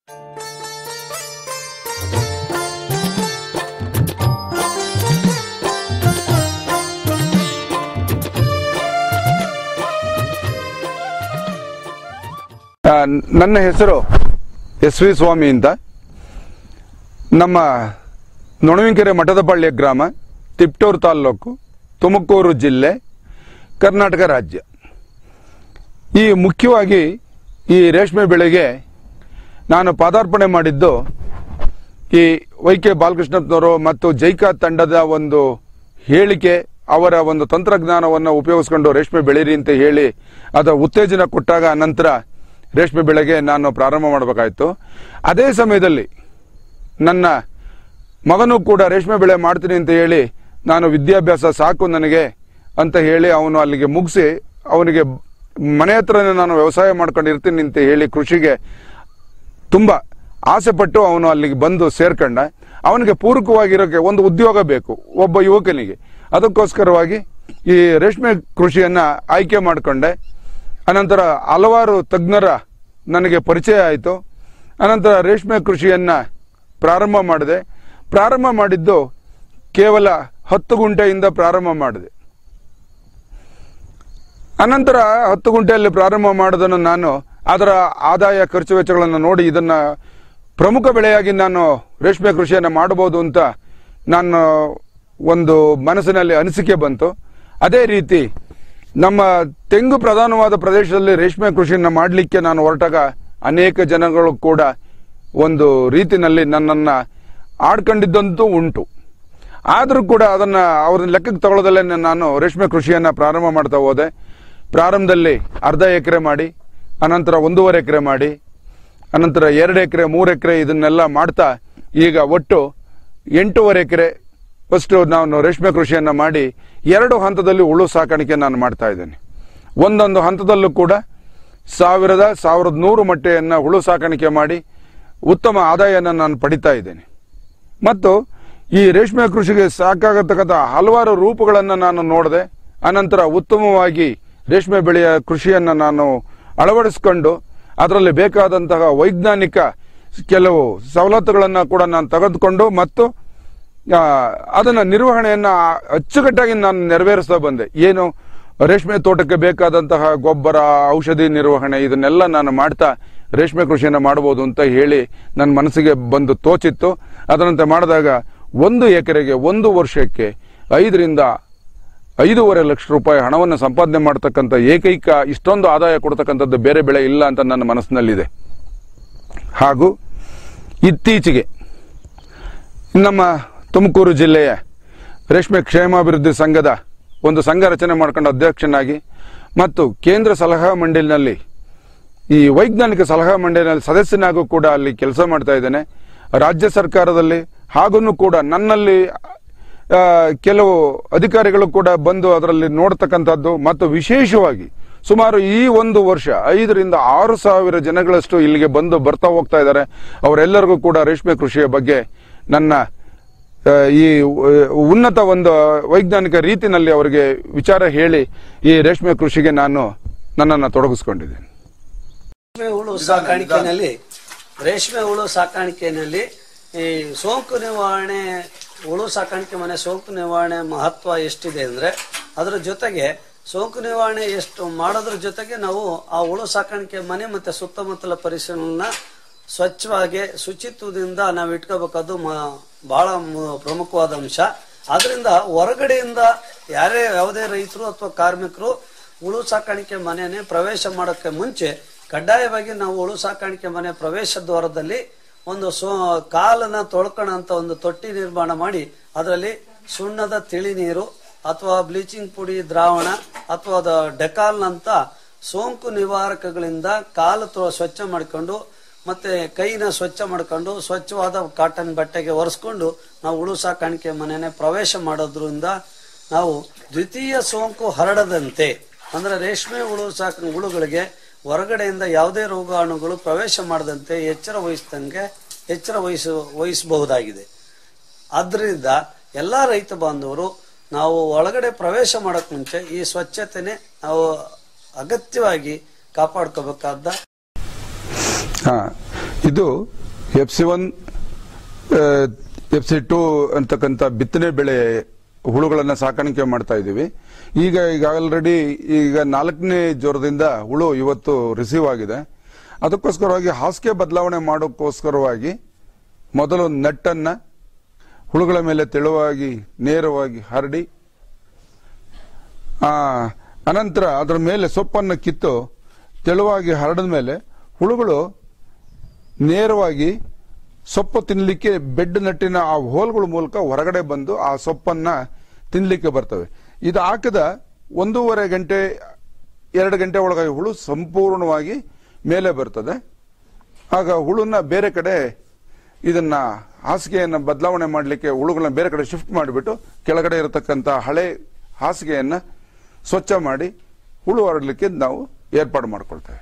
ಆ, ನನ್ನ ಹೆಸರು ಎಸ್ ವಿ ಸ್ವಾಮಿ ಅಂತ ನಮ್ಮ ನೊಣವಿಂಕೆರೆ ಮಠದಪಳ್ಳಿಯ ಗ್ರಾಮ ತಿಪ್ಟೂರು ತಾಲ್ಲೂಕು ತುಮಕೂರು ಜಿಲ್ಲೆ ಕರ್ನಾಟಕ ರಾಜ್ಯ ಈ ಮುಖ್ಯವಾಗಿ ಈ ರೇಷ್ಮೆ ಬೆಳೆಗೆ ನಾನು ಪಾದಾರ್ಪಣೆ ಮಾಡಿದ್ದು ಈ ವೈ ಕೆ ಬಾಲಕೃಷ್ಣಪ್ಪನವರು ಮತ್ತು ಜೈಕಾ ತಂಡದ ಒಂದು ಹೇಳಿಕೆ ಅವರ ಒಂದು ತಂತ್ರಜ್ಞಾನವನ್ನು ಉಪಯೋಗಿಸ್ಕೊಂಡು ರೇಷ್ಮೆ ಬೆಳೀರಿ ಅಂತ ಹೇಳಿ ಅದರ ಉತ್ತೇಜನ ಕೊಟ್ಟಾಗ ನಂತರ ರೇಷ್ಮೆ ಬೆಳೆಗೆ ನಾನು ಪ್ರಾರಂಭ ಮಾಡಬೇಕಾಯ್ತು ಅದೇ ಸಮಯದಲ್ಲಿ ನನ್ನ ಮಗನೂ ಕೂಡ ರೇಷ್ಮೆ ಬೆಳೆ ಮಾಡ್ತೀನಿ ಅಂತ ಹೇಳಿ ನಾನು ವಿದ್ಯಾಭ್ಯಾಸ ಸಾಕು ನನಗೆ ಅಂತ ಹೇಳಿ ಅವನು ಅಲ್ಲಿಗೆ ಮುಗಿಸಿ ಅವನಿಗೆ ಮನೆ ಹತ್ರನೇ ನಾನು ವ್ಯವಸಾಯ ಮಾಡ್ಕೊಂಡು ಇರ್ತೀನಿ ಅಂತ ಹೇಳಿ ಕೃಷಿಗೆ ತುಂಬಾ ಆಸೆ ಪಟ್ಟು ಅವನು ಅಲ್ಲಿಗೆ ಬಂದು ಸೇರ್ಕೊಂಡ ಅವನಿಗೆ ಪೂರಕವಾಗಿರೋಕೆ ಒಂದು ಉದ್ಯೋಗ ಬೇಕು ಒಬ್ಬ ಯುವಕನಿಗೆ ಅದಕ್ಕೋಸ್ಕರವಾಗಿ ಈ ರೇಷ್ಮೆ ಕೃಷಿಯನ್ನ ಆಯ್ಕೆ ಮಾಡಿಕೊಂಡೆ ಅನಂತರ ಹಲವಾರು ತಜ್ಞರ ನನಗೆ ಪರಿಚಯ ಆಯಿತು ಅನಂತರ ರೇಷ್ಮೆ ಕೃಷಿಯನ್ನ ಪ್ರಾರಂಭ ಮಾಡಿದೆ ಪ್ರಾರಂಭ ಮಾಡಿದ್ದು ಕೇವಲ ಹತ್ತು ಗುಂಟೆಯಿಂದ ಪ್ರಾರಂಭ ಮಾಡಿದೆ ಅನಂತರ ಹತ್ತು ಗುಂಟೆಯಲ್ಲಿ ಪ್ರಾರಂಭ ಮಾಡೋದನ್ನು ನಾನು ಅದರ ಆದಾಯ ಖರ್ಚು ವೆಚ್ಚಗಳನ್ನು ನೋಡಿ ಇದನ್ನ ಪ್ರಮುಖ ಬೆಳೆಯಾಗಿ ನಾನು ರೇಷ್ಮೆ ಕೃಷಿಯನ್ನು ಮಾಡಬಹುದು ಅಂತ ನಾನು ಒಂದು ಮನಸ್ಸಿನಲ್ಲಿ ಅನಿಸಿಕೆ ಬಂತು ಅದೇ ರೀತಿ ನಮ್ಮ ತೆಂಗು ಪ್ರಧಾನವಾದ ಪ್ರದೇಶದಲ್ಲಿ ರೇಷ್ಮೆ ಕೃಷಿಯನ್ನು ಮಾಡಲಿಕ್ಕೆ ನಾನು ಹೊರಟಾಗ ಅನೇಕ ಜನಗಳು ಕೂಡ ಒಂದು ರೀತಿನಲ್ಲಿ ನನ್ನನ್ನ ಆಡ್ಕೊಂಡಿದ್ದಂತೂ ಉಂಟು ಆದರೂ ಕೂಡ ಅದನ್ನ ಅವ್ರನ್ನ ಲೆಕ್ಕಕ್ಕೆ ತಗೊಳ್ಳೋದಲ್ಲೇ ನಾನು ರೇಷ್ಮೆ ಕೃಷಿಯನ್ನ ಪ್ರಾರಂಭ ಮಾಡ್ತಾ ಹೋದೆ ಪ್ರಾರಂಭದಲ್ಲಿ ಅರ್ಧ ಎಕರೆ ಮಾಡಿ ಅನಂತರ ಒಂದೂವರೆ ಎಕರೆ ಮಾಡಿ ಅನಂತರ ಎರಡು ಎಕರೆ ಮೂರು ಎಕರೆ ಇದನ್ನೆಲ್ಲ ಮಾಡ್ತಾ ಈಗ ಒಟ್ಟು ಎಂಟೂವರೆ ಎಕರೆ ಫಸ್ಟ್ ನಾನು ರೇಷ್ಮೆ ಕೃಷಿಯನ್ನ ಮಾಡಿ ಎರಡು ಹಂತದಲ್ಲಿ ಹುಳು ಸಾಕಾಣಿಕೆ ನಾನು ಮಾಡ್ತಾ ಇದ್ದೇನೆ ಒಂದೊಂದು ಹಂತದಲ್ಲೂ ಕೂಡ ಸಾವಿರದ ಸಾವಿರದ ನೂರು ಮೊಟ್ಟೆಯನ್ನ ಹುಳು ಸಾಕಾಣಿಕೆ ಮಾಡಿ ಉತ್ತಮ ಆದಾಯನ ನಾನು ಪಡಿತಾ ಇದ್ದೇನೆ ಮತ್ತು ಈ ರೇಷ್ಮೆ ಕೃಷಿಗೆ ಸಾಕಾಗತಕ್ಕಂಥ ಹಲವಾರು ರೂಪಗಳನ್ನು ನಾನು ನೋಡಿದೆ ಅನಂತರ ಉತ್ತಮವಾಗಿ ರೇಷ್ಮೆ ಬೆಳೆಯ ಕೃಷಿಯನ್ನು ನಾನು ಅಳವಡಿಸಿಕೊಂಡು ಅದರಲ್ಲಿ ಬೇಕಾದಂತಹ ವೈಜ್ಞಾನಿಕ ಕೆಲವು ಸವಲತ್ತುಗಳನ್ನು ಕೂಡ ನಾನು ತೆಗೆದುಕೊಂಡು ಮತ್ತು ಆ, ಅದನ್ನ ನಿರ್ವಹಣೆಯನ್ನ ಅಚ್ಚುಕಟ್ಟಾಗಿ ನಾನು ನೆರವೇರಿಸ್ತಾ ಬಂದೆ ಏನು ರೇಷ್ಮೆ ತೋಟಕ್ಕೆ ಬೇಕಾದಂತಹ ಗೊಬ್ಬರ ಔಷಧಿ ನಿರ್ವಹಣೆ ಇದನ್ನೆಲ್ಲ ನಾನು ಮಾಡ್ತಾ ರೇಷ್ಮೆ ಕೃಷಿಯನ್ನ ಮಾಡಬಹುದು ಅಂತ ಹೇಳಿ ನನ್ನ ಮನಸ್ಸಿಗೆ ಬಂದು ತೋಚಿತ್ತು ಅದರಂತೆ ಮಾಡಿದಾಗ ಒಂದು ಎಕರೆಗೆ ಒಂದು ವರ್ಷಕ್ಕೆ ಐದರಿಂದ ಐದೂವರೆ ಲಕ್ಷ ರೂಪಾಯಿ ಹಣವನ್ನು ಸಂಪಾದನೆ ಮಾಡತಕ್ಕಂಥ ಏಕೈಕ ಇಷ್ಟೊಂದು ಆದಾಯ ಕೊಡ್ತಕ್ಕಂಥದ್ದು ಬೇರೆ ಬೆಳೆ ಇಲ್ಲ ಅಂತ ನನ್ನ ಮನಸ್ಸಿನಲ್ಲಿದೆ ಹಾಗೂ ಇತ್ತೀಚೆಗೆ ನಮ್ಮ ತುಮಕೂರು ಜಿಲ್ಲೆಯ ರೇಷ್ಮೆ ಕ್ಷೇಮಾಭಿವೃದ್ಧಿ ಸಂಘದ ಒಂದು ಸಂಘ ರಚನೆ ಮಾಡ್ಕೊಂಡು ಅಧ್ಯಕ್ಷನಾಗಿ ಮತ್ತು ಕೇಂದ್ರ ಸಲಹಾ ಮಂಡಳಿನಲ್ಲಿ ಈ ವೈಜ್ಞಾನಿಕ ಸಲಹಾ ಮಂಡಳಿನಲ್ಲಿ ಸದಸ್ಯನಾಗೂ ಕೂಡ ಅಲ್ಲಿ ಕೆಲಸ ಮಾಡ್ತಾ ಇದ್ದೇನೆ ರಾಜ್ಯ ಸರ್ಕಾರದಲ್ಲಿ ಹಾಗೂ ಕೂಡ ನನ್ನಲ್ಲಿ ಆ, ಕೆಲವು ಅಧಿಕಾರಿಗಳು ಕೂಡ ಬಂದು ಅದರಲ್ಲಿ ನೋಡ್ತಕ್ಕಂಥದ್ದು ಮತ್ತು ವಿಶೇಷವಾಗಿ ಸುಮಾರು ಈ ಒಂದು ವರ್ಷ ಐದರಿಂದ ಆರು ಸಾವಿರ ಜನಗಳಷ್ಟು ಇಲ್ಲಿಗೆ ಬಂದು ಬರ್ತಾ ಹೋಗ್ತಾ ಇದ್ದಾರೆ ಅವರೆಲ್ಲರಿಗೂ ಕೂಡ ರೇಷ್ಮೆ ಕೃಷಿಯ ಬಗ್ಗೆ ನನ್ನ ಆ, ಈ ಉ- ಉನ್ನತ ಒಂದು ವೈಜ್ಞಾನಿಕ ರೀತಿನಲ್ಲಿ ಅವರಿಗೆ ವಿಚಾರ ಹೇಳಿ ಈ ರೇಷ್ಮೆ ಕೃಷಿಗೆ ನಾನು ನನ್ನನ್ನು ತೊಡಗಿಸ್ಕೊಂಡಿದ್ದೇನೆ ರೇಷ್ಮೆ ಹುಳು ಸಾಕಾಣಿಕೆನಲ್ಲಿ ರೇಷ್ಮೆ ಹುಳು ಸಾಕಾಣಿಕೆಯಲ್ಲಿ ಈ ಸೋಂಕು ನಿವಾರಣೆ ಹುಳು ಸಾಕಾಣಿಕೆ ಮನೆ ಸೋಂಕು ನಿವಾರಣೆ ಮಹತ್ವ ಎಷ್ಟಿದೆ ಅಂದ್ರೆ ಅದರ ಜೊತೆಗೆ ಸೋಂಕು ನಿವಾರಣೆ ಎಷ್ಟು ಮಾಡೋದ್ರ ಜೊತೆಗೆ ನಾವು ಆ ಹುಳು ಸಾಕಾಣಿಕೆ ಮನೆ ಮತ್ತೆ ಸುತ್ತಮುತ್ತಲ ಪರಿಸರನ ಸ್ವಚ್ಛವಾಗಿ ಶುಚಿತ್ವದಿಂದ ನಾವು ಇಟ್ಕೋಬೇಕದು ಮ- ಬಹಳ ಮ- ಪ್ರಮುಖವಾದ ಅಂಶ ಆದ್ರಿಂದ ಹೊರಗಡೆಯಿಂದ ಯಾರೇ ಯಾವುದೇ ರೈತರು ಅಥವಾ ಕಾರ್ಮಿಕರು ಹುಳು ಸಾಕಾಣಿಕೆ ಮನೆನೇ ಪ್ರವೇಶ ಮಾಡೋಕ್ಕೆ ಮುಂಚೆ ಕಡ್ಡಾಯವಾಗಿ ನಾವು ಹುಳು ಸಾಕಾಣಿಕೆ ಮನೆ ಪ್ರವೇಶ ದ್ವಾರದಲ್ಲಿ ಒಂದು ಸೋ ಕಾಲನ್ನ ತೊಳ್ಕೊಳ್ಳೋಂಥ ಒಂದು ತೊಟ್ಟಿ ನಿರ್ಮಾಣ ಮಾಡಿ ಅದರಲ್ಲಿ ಸುಣ್ಣದ ತಿಳಿ ನೀರು ಅಥವಾ ಬ್ಲೀಚಿಂಗ್ ಪುಡಿ ದ್ರಾವಣ ಅಥವಾ ಅದ ಡೆಕಾಲ್ನಂತ ಸೋಂಕು ನಿವಾರಕಗಳಿಂದ ಕಾಲು ತೊ ಸ್ವಚ್ಛ ಮಾಡ್ಕೊಂಡು ಮತ್ತೆ ಕೈನ ಸ್ವಚ್ಛ ಮಾಡ್ಕೊಂಡು ಸ್ವಚ್ಛವಾದ ಕಾಟನ್ ಬಟ್ಟೆಗೆ ಒರೆಸ್ಕೊಂಡು ನಾವು ಹುಳು ಸಾಕಾಣಿಕೆ ಮನೆನೆ ಪ್ರವೇಶ ಮಾಡೋದ್ರಿಂದ ನಾವು ದ್ವಿತೀಯ ಸೋಂಕು ಹರಡದಂತೆ ಅಂದ್ರೆ ರೇಷ್ಮೆ ಹುಳು ಸಾಕ ಹುಳುಗಳಿಗೆ ಹೊರಗಡೆಯಿಂದ ಯಾವುದೇ ರೋಗಾಣುಗಳು ಪ್ರವೇಶ ಮಾಡದಂತೆ ಎಚ್ಚರ ವಹಿಸಿದಂಗೆ ಎಚ್ಚರ ವಹಿಸ ವಹಿಸಬಹುದಾಗಿದೆ ಆದ್ರಿಂದ ಎಲ್ಲಾ ರೈತ ಬಾಂಧವರು ನಾವು ಒಳಗಡೆ ಪ್ರವೇಶ ಮಾಡಕ್ ಮುಂಚೆ ಈ ಸ್ವಚ್ಛತೆನೆ ನಾವು ಅಗತ್ಯವಾಗಿ ಕಾಪಾಡ್ಕೋಬೇಕಾದ ಹಾ ಇದು F C one F C two ಅಂತಕ್ಕಂಥ ಬಿತ್ತನೆ ಬೆಳೆ ಹುಳುಗಳನ್ನ ಸಾಕಾಣಿಕೆ ಮಾಡ್ತಾ ಇದ್ದೀವಿ ಈಗ ಈಗ ಆಲ್ರೆಡಿ ಈಗ ನಾಲ್ಕನೇ ಜ್ವರದಿಂದ ಹುಳು ಇವತ್ತು ರಿಸೀವ್ ಆಗಿದೆ ಅದಕ್ಕೋಸ್ಕರವಾಗಿ ಹಾಸಿಗೆ ಬದಲಾವಣೆ ಮಾಡೋಕ್ಕೋಸ್ಕರವಾಗಿ ಮೊದಲು ನಟ್ಟನ್ನ ಹುಳುಗಳ ಮೇಲೆ ತೆಳುವಾಗಿ ನೇರವಾಗಿ ಹರಡಿ ಆ, ಅನಂತರ ಅದರ ಮೇಲೆ ಸೊಪ್ಪನ್ನು ಕಿತ್ತು ತೆಳುವಾಗಿ ಹರಡಿದ ಮೇಲೆ ಹುಳುಗಳು ನೇರವಾಗಿ ಸೊಪ್ಪು ತಿನ್ನಲಿಕ್ಕೆ ಬೆಡ್ ನಟ್ಟಿನ ಆ ಹೋಲ್ಗಳ ಮೂಲಕ ಹೊರಗಡೆ ಬಂದು ಆ ಸೊಪ್ಪನ್ನ ತಿನ್ನಲಿಕ್ಕೆ ಬರ್ತವೆ ಇದು ಹಾಕಿದ ಒಂದೂವರೆ ಗಂಟೆ ಎರಡು ಗಂಟೆ ಒಳಗಾಗಿ ಹುಳು ಸಂಪೂರ್ಣವಾಗಿ ಮೇಲೆ ಬರ್ತದೆ ಆಗ ಹುಳುನ ಬೇರೆ ಕಡೆ ಇದನ್ನ ಹಾಸಿಗೆಯನ್ನು ಬದಲಾವಣೆ ಮಾಡಲಿಕ್ಕೆ ಹುಳುಗಳನ್ನ ಬೇರೆ ಕಡೆ ಶಿಫ್ಟ್ ಮಾಡಿಬಿಟ್ಟು ಕೆಳಗಡೆ ಇರತಕ್ಕಂಥ ಹಳೆ ಹಾಸಿಗೆಯನ್ನ ಸ್ವಚ್ಛ ಮಾಡಿ ಹುಳು ಹರಡಲಿಕ್ಕೆ ನಾವು ಏರ್ಪಾಡು ಮಾಡ್ಕೊಳ್ತೇವೆ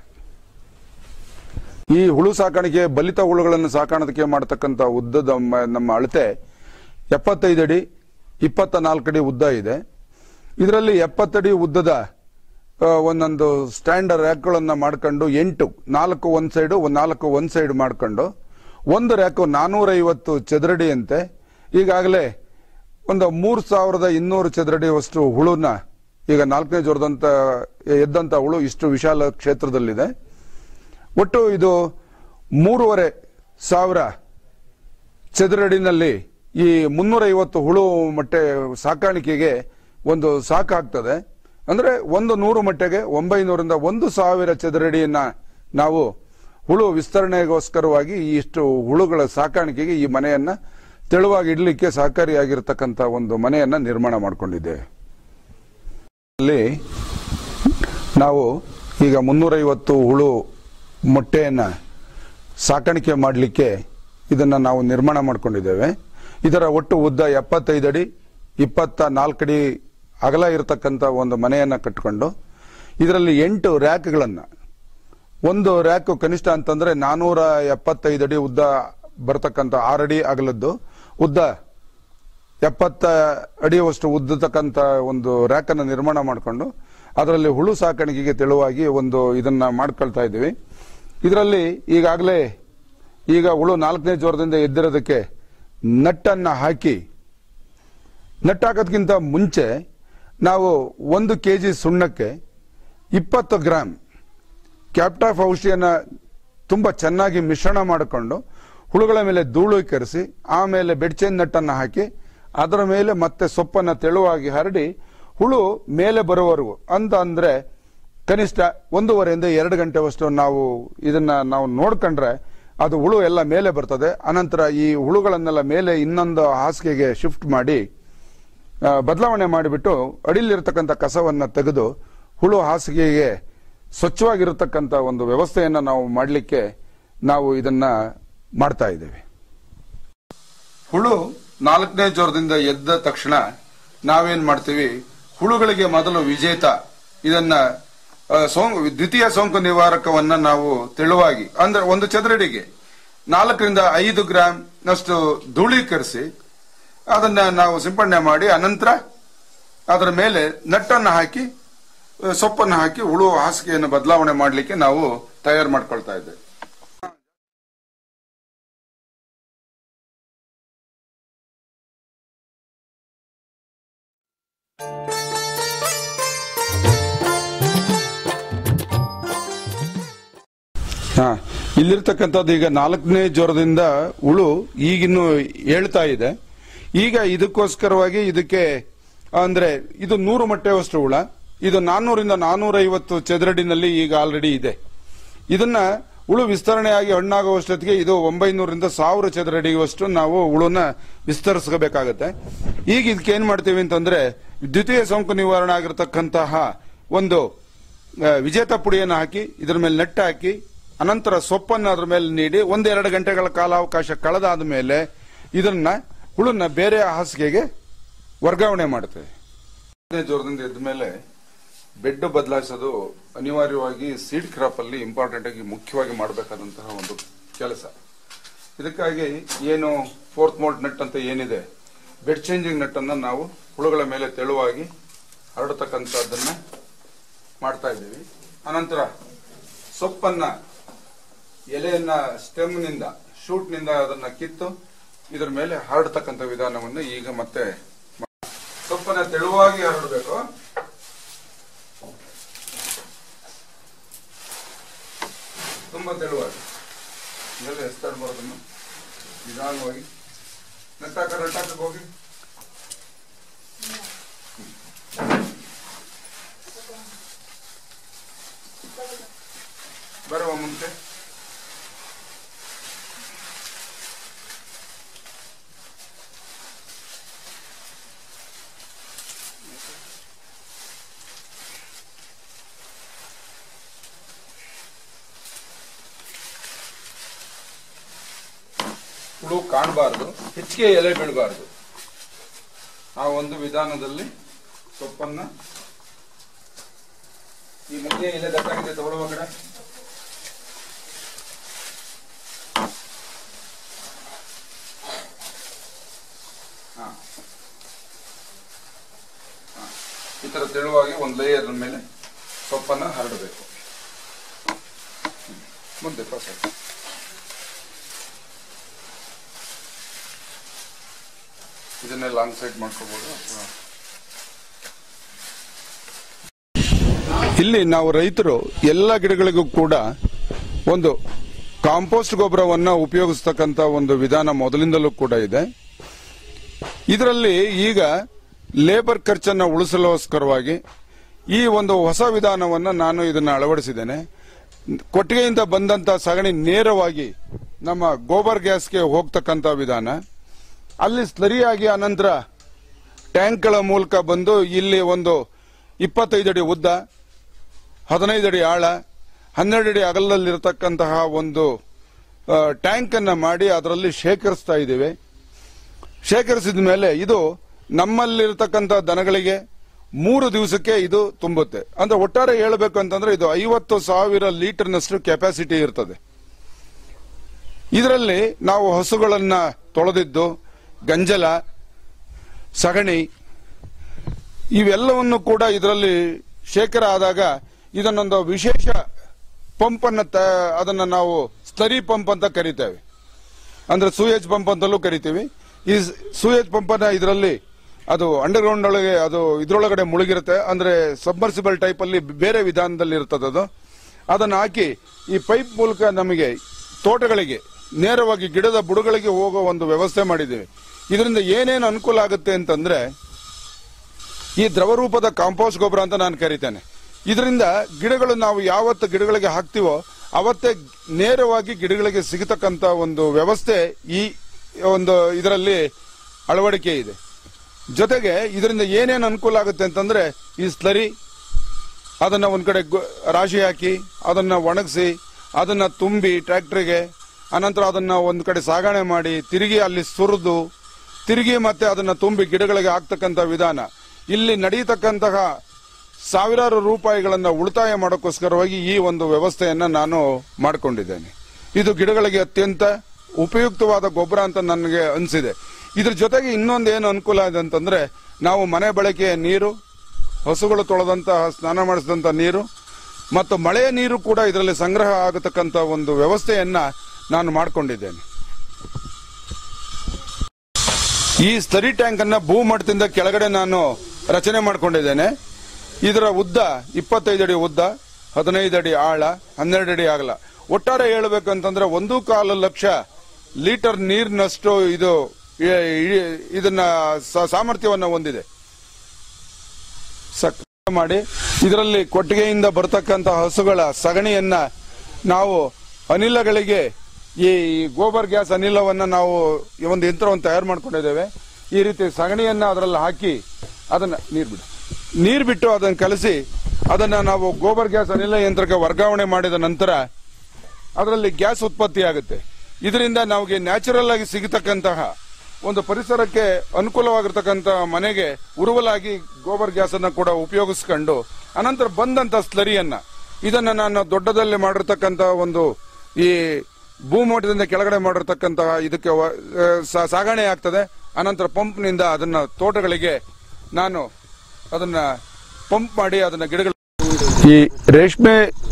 ಈ ಹುಳು ಸಾಕಾಣಿಕೆ ಬಲಿತ ಹುಳುಗಳನ್ನು ಸಾಕಾಣಿಕೆ ಮಾಡತಕ್ಕಂಥ ಉದ್ದದ ಮ- ನಮ್ಮ ಅಳತೆ ಎಪ್ಪತ್ತೈದು ಅಡಿ ಇಪ್ಪತ್ತ ನಾಲ್ಕು ಅಡಿ ಉದ್ದ ಇದೆ ಇದರಲ್ಲಿ ಎಪ್ಪತ್ತಡಿ ಉದ್ದದ ಆ, ಒಂದೊಂದು ಸ್ಟ್ಯಾಂಡರ್ಡ್ ರ್ಯಾಕ್ಗಳನ್ನ ಮಾಡ್ಕೊಂಡು ಎಂಟು ನಾಲ್ಕು ಒಂದ್ ಸೈಡು ಒಂದ್ ನಾಲ್ಕು ಒಂದ್ ಸೈಡ್ ಮಾಡ್ಕೊಂಡು ಒಂದು ರ್ಯಾಕು ನಾನೂರೈವತ್ತು ಚದರಡಿಯಂತೆ ಈಗಾಗಲೇ ಒಂದು ಮೂರು ಸಾವಿರದ ಇನ್ನೂರು ಚದರಡಿಯಷ್ಟು ಹುಳುನ ಈಗ ನಾಲ್ಕನೇ ಜ್ವರದಂತ ಎದ್ದಂತ ಹುಳು ಇಷ್ಟು ವಿಶಾಲ ಕ್ಷೇತ್ರದಲ್ಲಿದೆ ಒಟ್ಟು ಇದು ಮೂರುವರೆ ಸಾವಿರ ಚದರಡಿನಲ್ಲಿ ಈ ಮುನ್ನೂರೈವತ್ತು ಹುಳು ಮೊಟ್ಟೆ ಸಾಕಾಣಿಕೆಗೆ ಒಂದು ಸಾಕಾಗ್ತದೆ ಅಂದ್ರೆ ಒಂದು ನೂರು ಮೊಟ್ಟೆಗೆ ಒಂಬೈನೂರಿಂದ ಒಂದು ಸಾವಿರ ಚದರಡಿಯನ್ನ ನಾವು ಹುಳು ವಿಸ್ತರಣೆಗೋಸ್ಕರವಾಗಿ ಈ ಇಷ್ಟು ಹುಳುಗಳ ಸಾಕಾಣಿಕೆಗೆ ಈ ಮನೆಯನ್ನ ತೆಳುವಾಗಿ ಇಡ್ಲಿಕ್ಕೆ ಸಹಕಾರಿಯಾಗಿರ್ತಕ್ಕಂಥ ಒಂದು ಮನೆಯನ್ನ ನಿರ್ಮಾಣ ಮಾಡಿಕೊಂಡಿದ್ದೇವೆ ಅಲ್ಲಿ ನಾವು ಈಗ ಮುನ್ನೂರೈವತ್ತು ಹುಳು ಮೊಟ್ಟೆಯನ್ನ ಸಾಕಾಣಿಕೆ ಮಾಡಲಿಕ್ಕೆ ಇದನ್ನ ನಾವು ನಿರ್ಮಾಣ ಮಾಡ್ಕೊಂಡಿದ್ದೇವೆ ಇದರ ಒಟ್ಟು ಉದ್ದ ಎಪ್ಪತ್ತೈದು ಅಡಿ ಇಪ್ಪತ್ತ ನಾಲ್ಕಡಿ ಅಗಲ ಇರತಕ್ಕಂಥ ಒಂದು ಮನೆಯನ್ನ ಕಟ್ಟಿಕೊಂಡು ಇದರಲ್ಲಿ ಎಂಟು ರ್ಯಾಕ್ಗಳನ್ನ ಒಂದು ರ್ಯಾಕ್ ಕನಿಷ್ಠ ಅಂತಂದ್ರೆ ನಾನೂರ ಎಪ್ಪತ್ತೈದು ಅಡಿ ಉದ್ದ ಬರತಕ್ಕಂಥ ಆರಡಿ ಅಗಲದ್ದು ಉದ್ದ ಎಪ್ಪತ್ತ ಅಡಿಯವಷ್ಟು ಉದ್ದತಕ್ಕಂಥ ಒಂದು ರ್ಯಾಕ್ ಅನ್ನು ನಿರ್ಮಾಣ ಮಾಡಿಕೊಂಡು ಅದರಲ್ಲಿ ಹುಳು ಸಾಕಾಣಿಕೆಗೆ ತೆಳುವಾಗಿ ಒಂದು ಇದನ್ನ ಮಾಡ್ಕೊಳ್ತಾ ಇದ್ದೀವಿ ಇದರಲ್ಲಿ ಈಗಾಗಲೇ ಈಗ ಹುಳು ನಾಲ್ಕನೇ ಜ್ವರದಿಂದ ಎದ್ದಿರೋದಕ್ಕೆ ನಟ್ಟನ್ನ ಹಾಕಿ ನಟ್ಟು ಹಾಕೋದ್ಕಿಂತ ಮುಂಚೆ ನಾವು ಒಂದು ಕೆ ಜಿ ಸುಣ್ಣಕ್ಕೆ ಇಪ್ಪತ್ತು ಗ್ರಾಮ್ ಕ್ಯಾಪ್ಟಾಫ್ ಔಷಧಿಯನ್ನ ತುಂಬಾ ಚೆನ್ನಾಗಿ ಮಿಶ್ರಣ ಮಾಡಿಕೊಂಡು ಹುಳುಗಳ ಮೇಲೆ ಧೂಳು ಕರೆಸಿ ಆಮೇಲೆ ಬೆಡ್ಚೇನ್ ನಟ್ಟನ್ನು ಹಾಕಿ ಅದರ ಮೇಲೆ ಮತ್ತೆ ಸೊಪ್ಪನ್ನ ತೆಳುವಾಗಿ ಹರಡಿ ಹುಳು ಮೇಲೆ ಬರುವವರೆಗೂ ಅಂತ ಅಂದ್ರೆ ಕನಿಷ್ಠ ಒಂದೂವರೆಯಿಂದ ಎರಡು ಗಂಟೆವಷ್ಟು ನಾವು ಇದನ್ನ ನಾವು ನೋಡ್ಕೊಂಡ್ರೆ ಅದು ಹುಳು ಎಲ್ಲ ಮೇಲೆ ಬರ್ತದೆ ಅನಂತರ ಈ ಹುಳುಗಳನ್ನೆಲ್ಲ ಮೇಲೆ ಇನ್ನೊಂದು ಹಾಸಿಗೆಗೆ ಶಿಫ್ಟ್ ಮಾಡಿ ಆ, ಬದಲಾವಣೆ ಮಾಡಿಬಿಟ್ಟು ಅಡಿಲಿರ್ತಕ್ಕಂಥ ಕಸವನ್ನ ತೆಗೆದು ಹುಳು ಹಾಸಿಗೆಗೆ ಸ್ವಚ್ಛವಾಗಿರತಕ್ಕಂಥ ಒಂದು ವ್ಯವಸ್ಥೆಯನ್ನ ನಾವು ಮಾಡಲಿಕ್ಕೆ ನಾವು ಇದನ್ನ ಮಾಡ್ತಾ ಇದ್ದೇವೆ ಹುಳು ನಾಲ್ಕನೇ ಜ್ವರದಿಂದ ಎದ್ದ ತಕ್ಷಣ ನಾವೇನ್ ಮಾಡ್ತೀವಿ ಹುಳುಗಳಿಗೆ ಮೊದಲು ವಿಜೇತ ಇದನ್ನ ಆ, ಸೋಂಕು ದ್ವಿತೀಯ ಸೋಂಕು ನಿವಾರಕವನ್ನ ನಾವು ತೆಳುವಾಗಿ ಅಂದ್ರೆ ಒಂದು ಚದರಡಿಗೆ ನಾಲ್ಕರಿಂದ ಐದು ಗ್ರಾಂ ನಷ್ಟು ಧೂಳೀಕರಿಸಿ ಅದನ್ನ ನಾವು ಸಿಂಪಡಣೆ ಮಾಡಿ ಅನಂತರ ಅದರ ಮೇಲೆ ನಟ್ಟನ್ನು ಹಾಕಿ ಆ, ಸೊಪ್ಪನ್ನು ಹಾಕಿ ಹುಳು ಹಾಸಿಗೆಯನ್ನು ಬದಲಾವಣೆ ಮಾಡಲಿಕ್ಕೆ ನಾವು ತಯಾರು ಮಾಡ್ಕೊಳ್ತಾ ಇದ್ದೇವೆ ಹಾ ಇಲ್ಲಿರ್ತಕ್ಕಂಥದ್ದು ಈಗ ನಾಲ್ಕನೇ ಜ್ವರದಿಂದ ಹುಳು ಈಗಿನ್ನು ಹೇಳ್ತಾ ಇದೆ ಈಗ ಇದಕ್ಕೋಸ್ಕರವಾಗಿ ಇದಕ್ಕೆ ಅಂದ್ರೆ ಇದು ನೂರು ಮೊಟ್ಟೆವಷ್ಟು ಹುಳ ಇದು ನಾನ್ನೂರಿಂದ ನಾನ್ನೂರೈವತ್ತು ಚದರಡಿನಲ್ಲಿ ಈಗ ಆಲ್ರೆಡಿ ಇದೆ ಇದನ್ನ ಹುಳು ವಿಸ್ತರಣೆಯಾಗಿ ಹಣ್ಣಾಗುವಷ್ಟೊತ್ತಿಗೆ ಇದು ಒಂಬೈನೂರಿಂದ ಸಾವಿರ ಚದರಡಿವಷ್ಟು ನಾವು ಹುಳುನ ವಿಸ್ತರಿಸಬೇಕಾಗತ್ತೆ ಈಗ ಇದಕ್ಕೆ ಏನ್ ಮಾಡ್ತೀವಿ ಅಂತಂದ್ರೆ ದ್ವಿತೀಯ ಸೋಂಕು ನಿವಾರಣೆ ಆಗಿರತಕ್ಕಂತಹ ಒಂದು ಆ, ವಿಜೇತ ಪುಡಿಯನ್ನು ಹಾಕಿ ಇದರ ಮೇಲೆ ನೆಟ್ಟು ಹಾಕಿ ಅನಂತರ ಸೊಪ್ಪನ್ನು ಅದ್ರ ಮೇಲೆ ನೀಡಿ ಒಂದೆರಡು ಗಂಟೆಗಳ ಕಾಲಾವಕಾಶ ಕಳೆದಾದ ಮೇಲೆ ಇದನ್ನ ಹುಳನ್ನ ಬೇರೆ ಹಾಸಿಗೆಗೆ ವರ್ಗಾವಣೆ ಮಾಡುತ್ತೇವೆ ಹದಿನೈದು ಜ್ವರದಿಂದ ಎದ್ದ ಮೇಲೆ ಬೆಡ್ ಬದಲಾಯಿಸೋದು ಅನಿವಾರ್ಯವಾಗಿ ಸೀಡ್ ಕ್ರಾಪ್ ಅಲ್ಲಿ ಇಂಪಾರ್ಟೆಂಟ್ ಆಗಿ ಮುಖ್ಯವಾಗಿ ಮಾಡಬೇಕಾದಂತಹ ಒಂದು ಕೆಲಸ ಇದಕ್ಕಾಗಿ ಏನು ಫೋರ್ತ್ ಮೋಲ್ಟ್ ನಟ್ ಅಂತ ಏನಿದೆ ಬೆಡ್ ಚೇಂಜಿಂಗ್ ನಟ್ ಅನ್ನ ನಾವು ಹುಳುಗಳ ಮೇಲೆ ತೆಳುವಾಗಿ ಹರಡತಕ್ಕಂಥದ್ದನ್ನ ಮಾಡ್ತಾ ಇದ್ದೀವಿ ಅನಂತರ ಸೊಪ್ಪನ್ನ ಎಲೆಯನ್ನ ಸ್ಟೆಮ್ನಿಂದ ಶೂಟ್ನಿಂದ ಅದನ್ನ ಕಿತ್ತು ಇದರ ಮೇಲೆ ಹರಡ್ತಕ್ಕಂಥ ವಿಧಾನವನ್ನು ಈಗ ಮತ್ತೆ ಮಾ- ಸೊಪ್ಪನ್ನ ತೆಳುವಾಗಿ ಹರಡಬೇಕು ತುಂಬಾ ತೆಳುವಾಗಿ ಇದೆಲ್ಲ ಎಸ್ತಾಡ್ಬಾರ್ದನ್ನು ನಿಧಾನವಾಗಿ ನೆಟ್ಟಾಕ ನೆಟ್ಟಾಕಕ್ಕೆ ಹೋಗಿ ಬರುವ ಮುಂಚೆ ಹುಳು ಕಾಣಬಾರ್ದು ಹೆಚ್ಚಿಗೆ ಎಲೆ ಬೀಳಬಾರ್ದು ಆ ಒಂದು ವಿಧಾನದಲ್ಲಿ ಸೊಪ್ಪನ್ನ ಈ ಮಧ್ಯೆ ಎಲೆ ದಟ್ಟಾಗಿದೆ ತಗೊಳ್ಳುವ ಕಡೆ ಹಾ. ಹಾ. ಈ ತರ ತೆಳುವಾಗಿ ಒಂದು ಲೇಯರ್ ಮೇಲೆ ಸೊಪ್ಪನ್ನ ಹರಡಬೇಕು ಹ್ಮ್. ಮುಂದೆ ಪ್ರೊಸೆಸ್ ಇದನ್ನೇ ಲಾಂಗ್ ಸೈಡ್ ಮಾಡ್ಕೋಬಹುದು ಅಥವಾ ಇಲ್ಲಿ ನಾವು ರೈತರು ಎಲ್ಲ ಗಿಡಗಳಿಗೂ ಕೂಡ ಒಂದು ಕಾಂಪೋಸ್ಟ್ ಗೊಬ್ಬರವನ್ನ ಉಪಯೋಗಿಸ್ತಕ್ಕಂತ ಒಂದು ವಿಧಾನ ಮೊದಲಿಂದಲೂ ಕೂಡ ಇದೆ ಇದರಲ್ಲಿ ಈಗ ಲೇಬರ್ ಖರ್ಚನ್ನ ಉಳಿಸಲೋಸ್ಕರವಾಗಿ ಈ ಒಂದು ಹೊಸ ವಿಧಾನವನ್ನ ನಾನು ಇದನ್ನ ಅಳವಡಿಸಿದ್ದೇನೆ ಕೊಟ್ಟಿಗೆಯಿಂದ ಬಂದಂತ ಸಗಣಿ ನೇರವಾಗಿ ನಮ್ಮ ಗೋಬರ್ ಗ್ಯಾಸ್ಗೆ ಹೋಗ್ತಕ್ಕಂತ ವಿಧಾನ ಅಲ್ಲಿ ಸ್ಲರಿಯಾಗಿ ಅನಂತರ ಟ್ಯಾಂಕ್ಗಳ ಮೂಲಕ ಬಂದು ಇಲ್ಲಿ ಒಂದು ಇಪ್ಪತ್ತೈದು ಅಡಿ ಉದ್ದ ಹದಿನೈದು ಅಡಿ ಆಳ ಹನ್ನೆರಡು ಅಡಿ ಅಗಲದಲ್ಲಿರತಕ್ಕಂತಹ ಒಂದು ಆ, ಟ್ಯಾಂಕ್ ಅನ್ನ ಮಾಡಿ ಅದರಲ್ಲಿ ಶೇಖರಿಸ್ತಾ ಇದ್ದೇವೆ ಶೇಖರಿಸಿದ ಮೇಲೆ ಇದು ನಮ್ಮಲ್ಲಿರತಕ್ಕಂಥ ದನಗಳಿಗೆ ಮೂರು ದಿವಸಕ್ಕೆ ಇದು ತುಂಬುತ್ತೆ ಅಂದ್ರೆ ಒಟ್ಟಾರೆ ಹೇಳಬೇಕು ಅಂತಂದ್ರೆ ಇದು ಐವತ್ತು ಸಾವಿರ ಲೀಟರ್ನಷ್ಟು ಕೆಪಾಸಿಟಿ ಇರ್ತದೆ ಇದರಲ್ಲಿ ನಾವು ಹಸುಗಳನ್ನ ತೊಳೆದಿದ್ದು ಗಂಜಲ ಸಗಣಿ ಇವೆಲ್ಲವನ್ನು ಕೂಡ ಇದರಲ್ಲಿ ಶೇಖರ ಆದಾಗ ಇದನ್ನೊಂದು ವಿಶೇಷ ಪಂಪ್ ಅನ್ನ ತ- ಅದನ್ನ ನಾವು ಸ್ಲರಿ ಪಂಪ್ ಅಂತ ಕರಿತೇವೆ ಅಂದ್ರೆ ಸೂಯೇಜ್ ಪಂಪ್ ಅಂತಲೂ ಕರಿತೀವಿ ಈ ಸೂಯೇಜ್ ಪಂಪ್ ಅನ್ನ ಇದರಲ್ಲಿ ಅದು ಅಂಡರ್ಗ್ರೌಂಡ್ ಒಳಗೆ ಅದು ಇದ್ರೊಳಗಡೆ ಮುಳುಗಿರುತ್ತೆ ಅಂದ್ರೆ ಸಬ್ಮರ್ಸಿಬಲ್ ಟೈಪ್ ಅಲ್ಲಿ ಬೇರೆ ವಿಧಾನದಲ್ಲಿ ಇರ್ತದೆ ಅದು ಅದನ್ನ ಹಾಕಿ ಈ ಪೈಪ್ ಮೂಲಕ ನಮಗೆ ತೋಟಗಳಿಗೆ ನೇರವಾಗಿ ಗಿಡದ ಬುಡಗಳಿಗೆ ಹೋಗೋ ಒಂದು ವ್ಯವಸ್ಥೆ ಮಾಡಿದ್ದೀವಿ ಇದರಿಂದ ಏನೇನು ಅನುಕೂಲ ಆಗುತ್ತೆ ಅಂತಂದ್ರೆ ಈ ದ್ರವ ರೂಪದ ಕಾಂಪೋಸ್ಟ್ ಗೊಬ್ಬರ ಅಂತ ನಾನು ಕರಿತೇನೆ ಇದರಿಂದ ಗಿಡಗಳು ನಾವು ಯಾವತ್ತು ಗಿಡಗಳಿಗೆ ಹಾಕ್ತಿವೋ ಅವತ್ತೇ ನೇರವಾಗಿ ಗಿಡಗಳಿಗೆ ಸಿಗತಕ್ಕಂತ ಒಂದು ವ್ಯವಸ್ಥೆ ಈ ಒಂದು ಇದರಲ್ಲಿ ಅಳವಡಿಕೆ ಇದೆ ಜೊತೆಗೆ ಇದರಿಂದ ಏನೇನು ಅನುಕೂಲ ಆಗುತ್ತೆ ಅಂತಂದ್ರೆ ಈ ಸ್ಲರಿ ಅದನ್ನ ಒಂದ್ ಕಡೆ ಗೊ- ರಾಶಿ ಹಾಕಿ ಅದನ್ನ ಒಣಗಿಸಿ ಅದನ್ನ ತುಂಬಿ ಟ್ರ್ಯಾಕ್ಟರ್ಗೆ ಅನಂತರ ಅದನ್ನ ಒಂದ್ ಕಡೆ ಸಾಗಣೆ ಮಾಡಿ ತಿರುಗಿ ಅಲ್ಲಿ ಸುರಿದು ತಿರುಗಿ ಮತ್ತೆ ಅದನ್ನ ತುಂಬಿ ಗಿಡಗಳಿಗೆ ಹಾಕ್ತಕ್ಕಂತ ವಿಧಾನ ಇಲ್ಲಿ ನಡೆಯತಕ್ಕಂತಹ ಸಾವಿರಾರು ರೂಪಾಯಿಗಳನ್ನ ಉಳಿತಾಯ ಮಾಡೋಕ್ಕೋಸ್ಕರವಾಗಿ ಈ ಒಂದು ವ್ಯವಸ್ಥೆಯನ್ನ ನಾನು ಮಾಡಿಕೊಂಡಿದ್ದೇನೆ ಇದು ಗಿಡಗಳಿಗೆ ಅತ್ಯಂತ ಉಪಯುಕ್ತವಾದ ಗೊಬ್ಬರ ಅಂತ ನನಗೆ ಅನಿಸಿದೆ ಇದ್ರ ಜೊತೆಗೆ ಇನ್ನೊಂದು ಏನು ಅನುಕೂಲ ಇದೆ ಅಂತಂದ್ರೆ ನಾವು ಮನೆ ಬಳಕೆಯ ನೀರು ಹಸುಗಳು ತೊಳೆದಂತಹ ಸ್ನಾನ ಮಾಡಿಸಿದಂತ ನೀರು ಮತ್ತು ಮಳೆಯ ನೀರು ಕೂಡ ಇದರಲ್ಲಿ ಸಂಗ್ರಹ ಆಗತಕ್ಕಂತ ಒಂದು ವ್ಯವಸ್ಥೆಯನ್ನ ನಾನು ಮಾಡಿಕೊಂಡಿದ್ದೇನೆ ಈ ಸ್ಲರಿ ಟ್ಯಾಂಕ್ ಅನ್ನ ಭೂಮಟ್ಟದಿಂದ ಕೆಳಗಡೆ ನಾನು ರಚನೆ ಮಾಡಿಕೊಂಡಿದ್ದೇನೆ ಇದರ ಉದ್ದ ಇಪ್ಪತ್ತೈದು ಅಡಿ ಉದ್ದ ಹದಿನೈದು ಅಡಿ ಆಳ ಹನ್ನೆರಡು ಅಡಿ ಆಗಲ ಒಟ್ಟಾರೆ ಹೇಳಬೇಕಂತಂದ್ರೆ ಒಂದು ಕಾಲು ಲಕ್ಷ ಲೀಟರ್ ನೀರಿನಷ್ಟು ಇದು ಇ- ಇ- ಇದನ್ನ ಸ- ಸಾಮರ್ಥ್ಯವನ್ನ ಹೊಂದಿದೆ ಸಕ್ ಮಾಡಿ ಇದರಲ್ಲಿ ಕೊಟ್ಟಿಗೆಯಿಂದ ಬರ್ತಕ್ಕಂತ ಹಸುಗಳ ಸಗಣಿಯನ್ನ ನಾವು ಅನಿಲಗಳಿಗೆ ಈ ಗೋಬರ್ ಗ್ಯಾಸ್ ಅನಿಲವನ್ನ ನಾವು ಈ ಒಂದು ಯಂತ್ರವನ್ನು ತಯಾರು ಮಾಡ್ಕೊಂಡಿದ್ದೇವೆ ಈ ರೀತಿ ಸಗಣಿಯನ್ನ ಅದರಲ್ಲಿ ಹಾಕಿ ಅದನ್ನ ನೀರ್ ಬಿಡು ನೀರ್ ಬಿಟ್ಟು ಅದನ್ನ ಕಲಸಿ ಅದನ್ನ ನಾವು ಗೋಬರ್ ಗ್ಯಾಸ್ ಅನಿಲ ಯಂತ್ರಕ್ಕೆ ವರ್ಗಾವಣೆ ಮಾಡಿದ ನಂತರ ಅದರಲ್ಲಿ ಗ್ಯಾಸ್ ಉತ್ಪತ್ತಿ ಆಗುತ್ತೆ ಇದರಿಂದ ನಮಗೆ ನ್ಯಾಚುರಲ್ ಆಗಿ ಸಿಗತಕ್ಕಂತಹ ಒಂದು ಪರಿಸರಕ್ಕೆ ಅನುಕೂಲವಾಗಿರ್ತಕ್ಕಂಥ ಮನೆಗೆ ಉರುವಲಾಗಿ ಗೋಬರ್ ಗ್ಯಾಸ್ ಅನ್ನ ಕೂಡ ಉಪಯೋಗಿಸ್ಕೊಂಡು ಅನಂತರ ಬಂದಂತ ಸ್ಲರಿಯನ್ನ ಇದನ್ನ ನಾನು ದೊಡ್ಡದಲ್ಲಿ ಮಾಡಿರ್ತಕ್ಕಂಥ ಒಂದು ಈ ಭೂಮಟ್ಟದಿಂದ ಕೆಳಗಡೆ ಮಾಡಿರ್ತಕ್ಕಂತಹ ಇದಕ್ಕೆ ವ- ಆ, ಸಾ- ಸಾಗಣೆ ಆಗ್ತದೆ ಅನಂತರ ಪಂಪ್ನಿಂದ ಅದನ್ನ ತೋಟಗಳಿಗೆ ನಾನು ಅದನ್ನ ಪಂಪ್ ಮಾಡಿ ಅದನ್ನ ಗಿಡಗಳ ಈ ರೇಷ್ಮೆ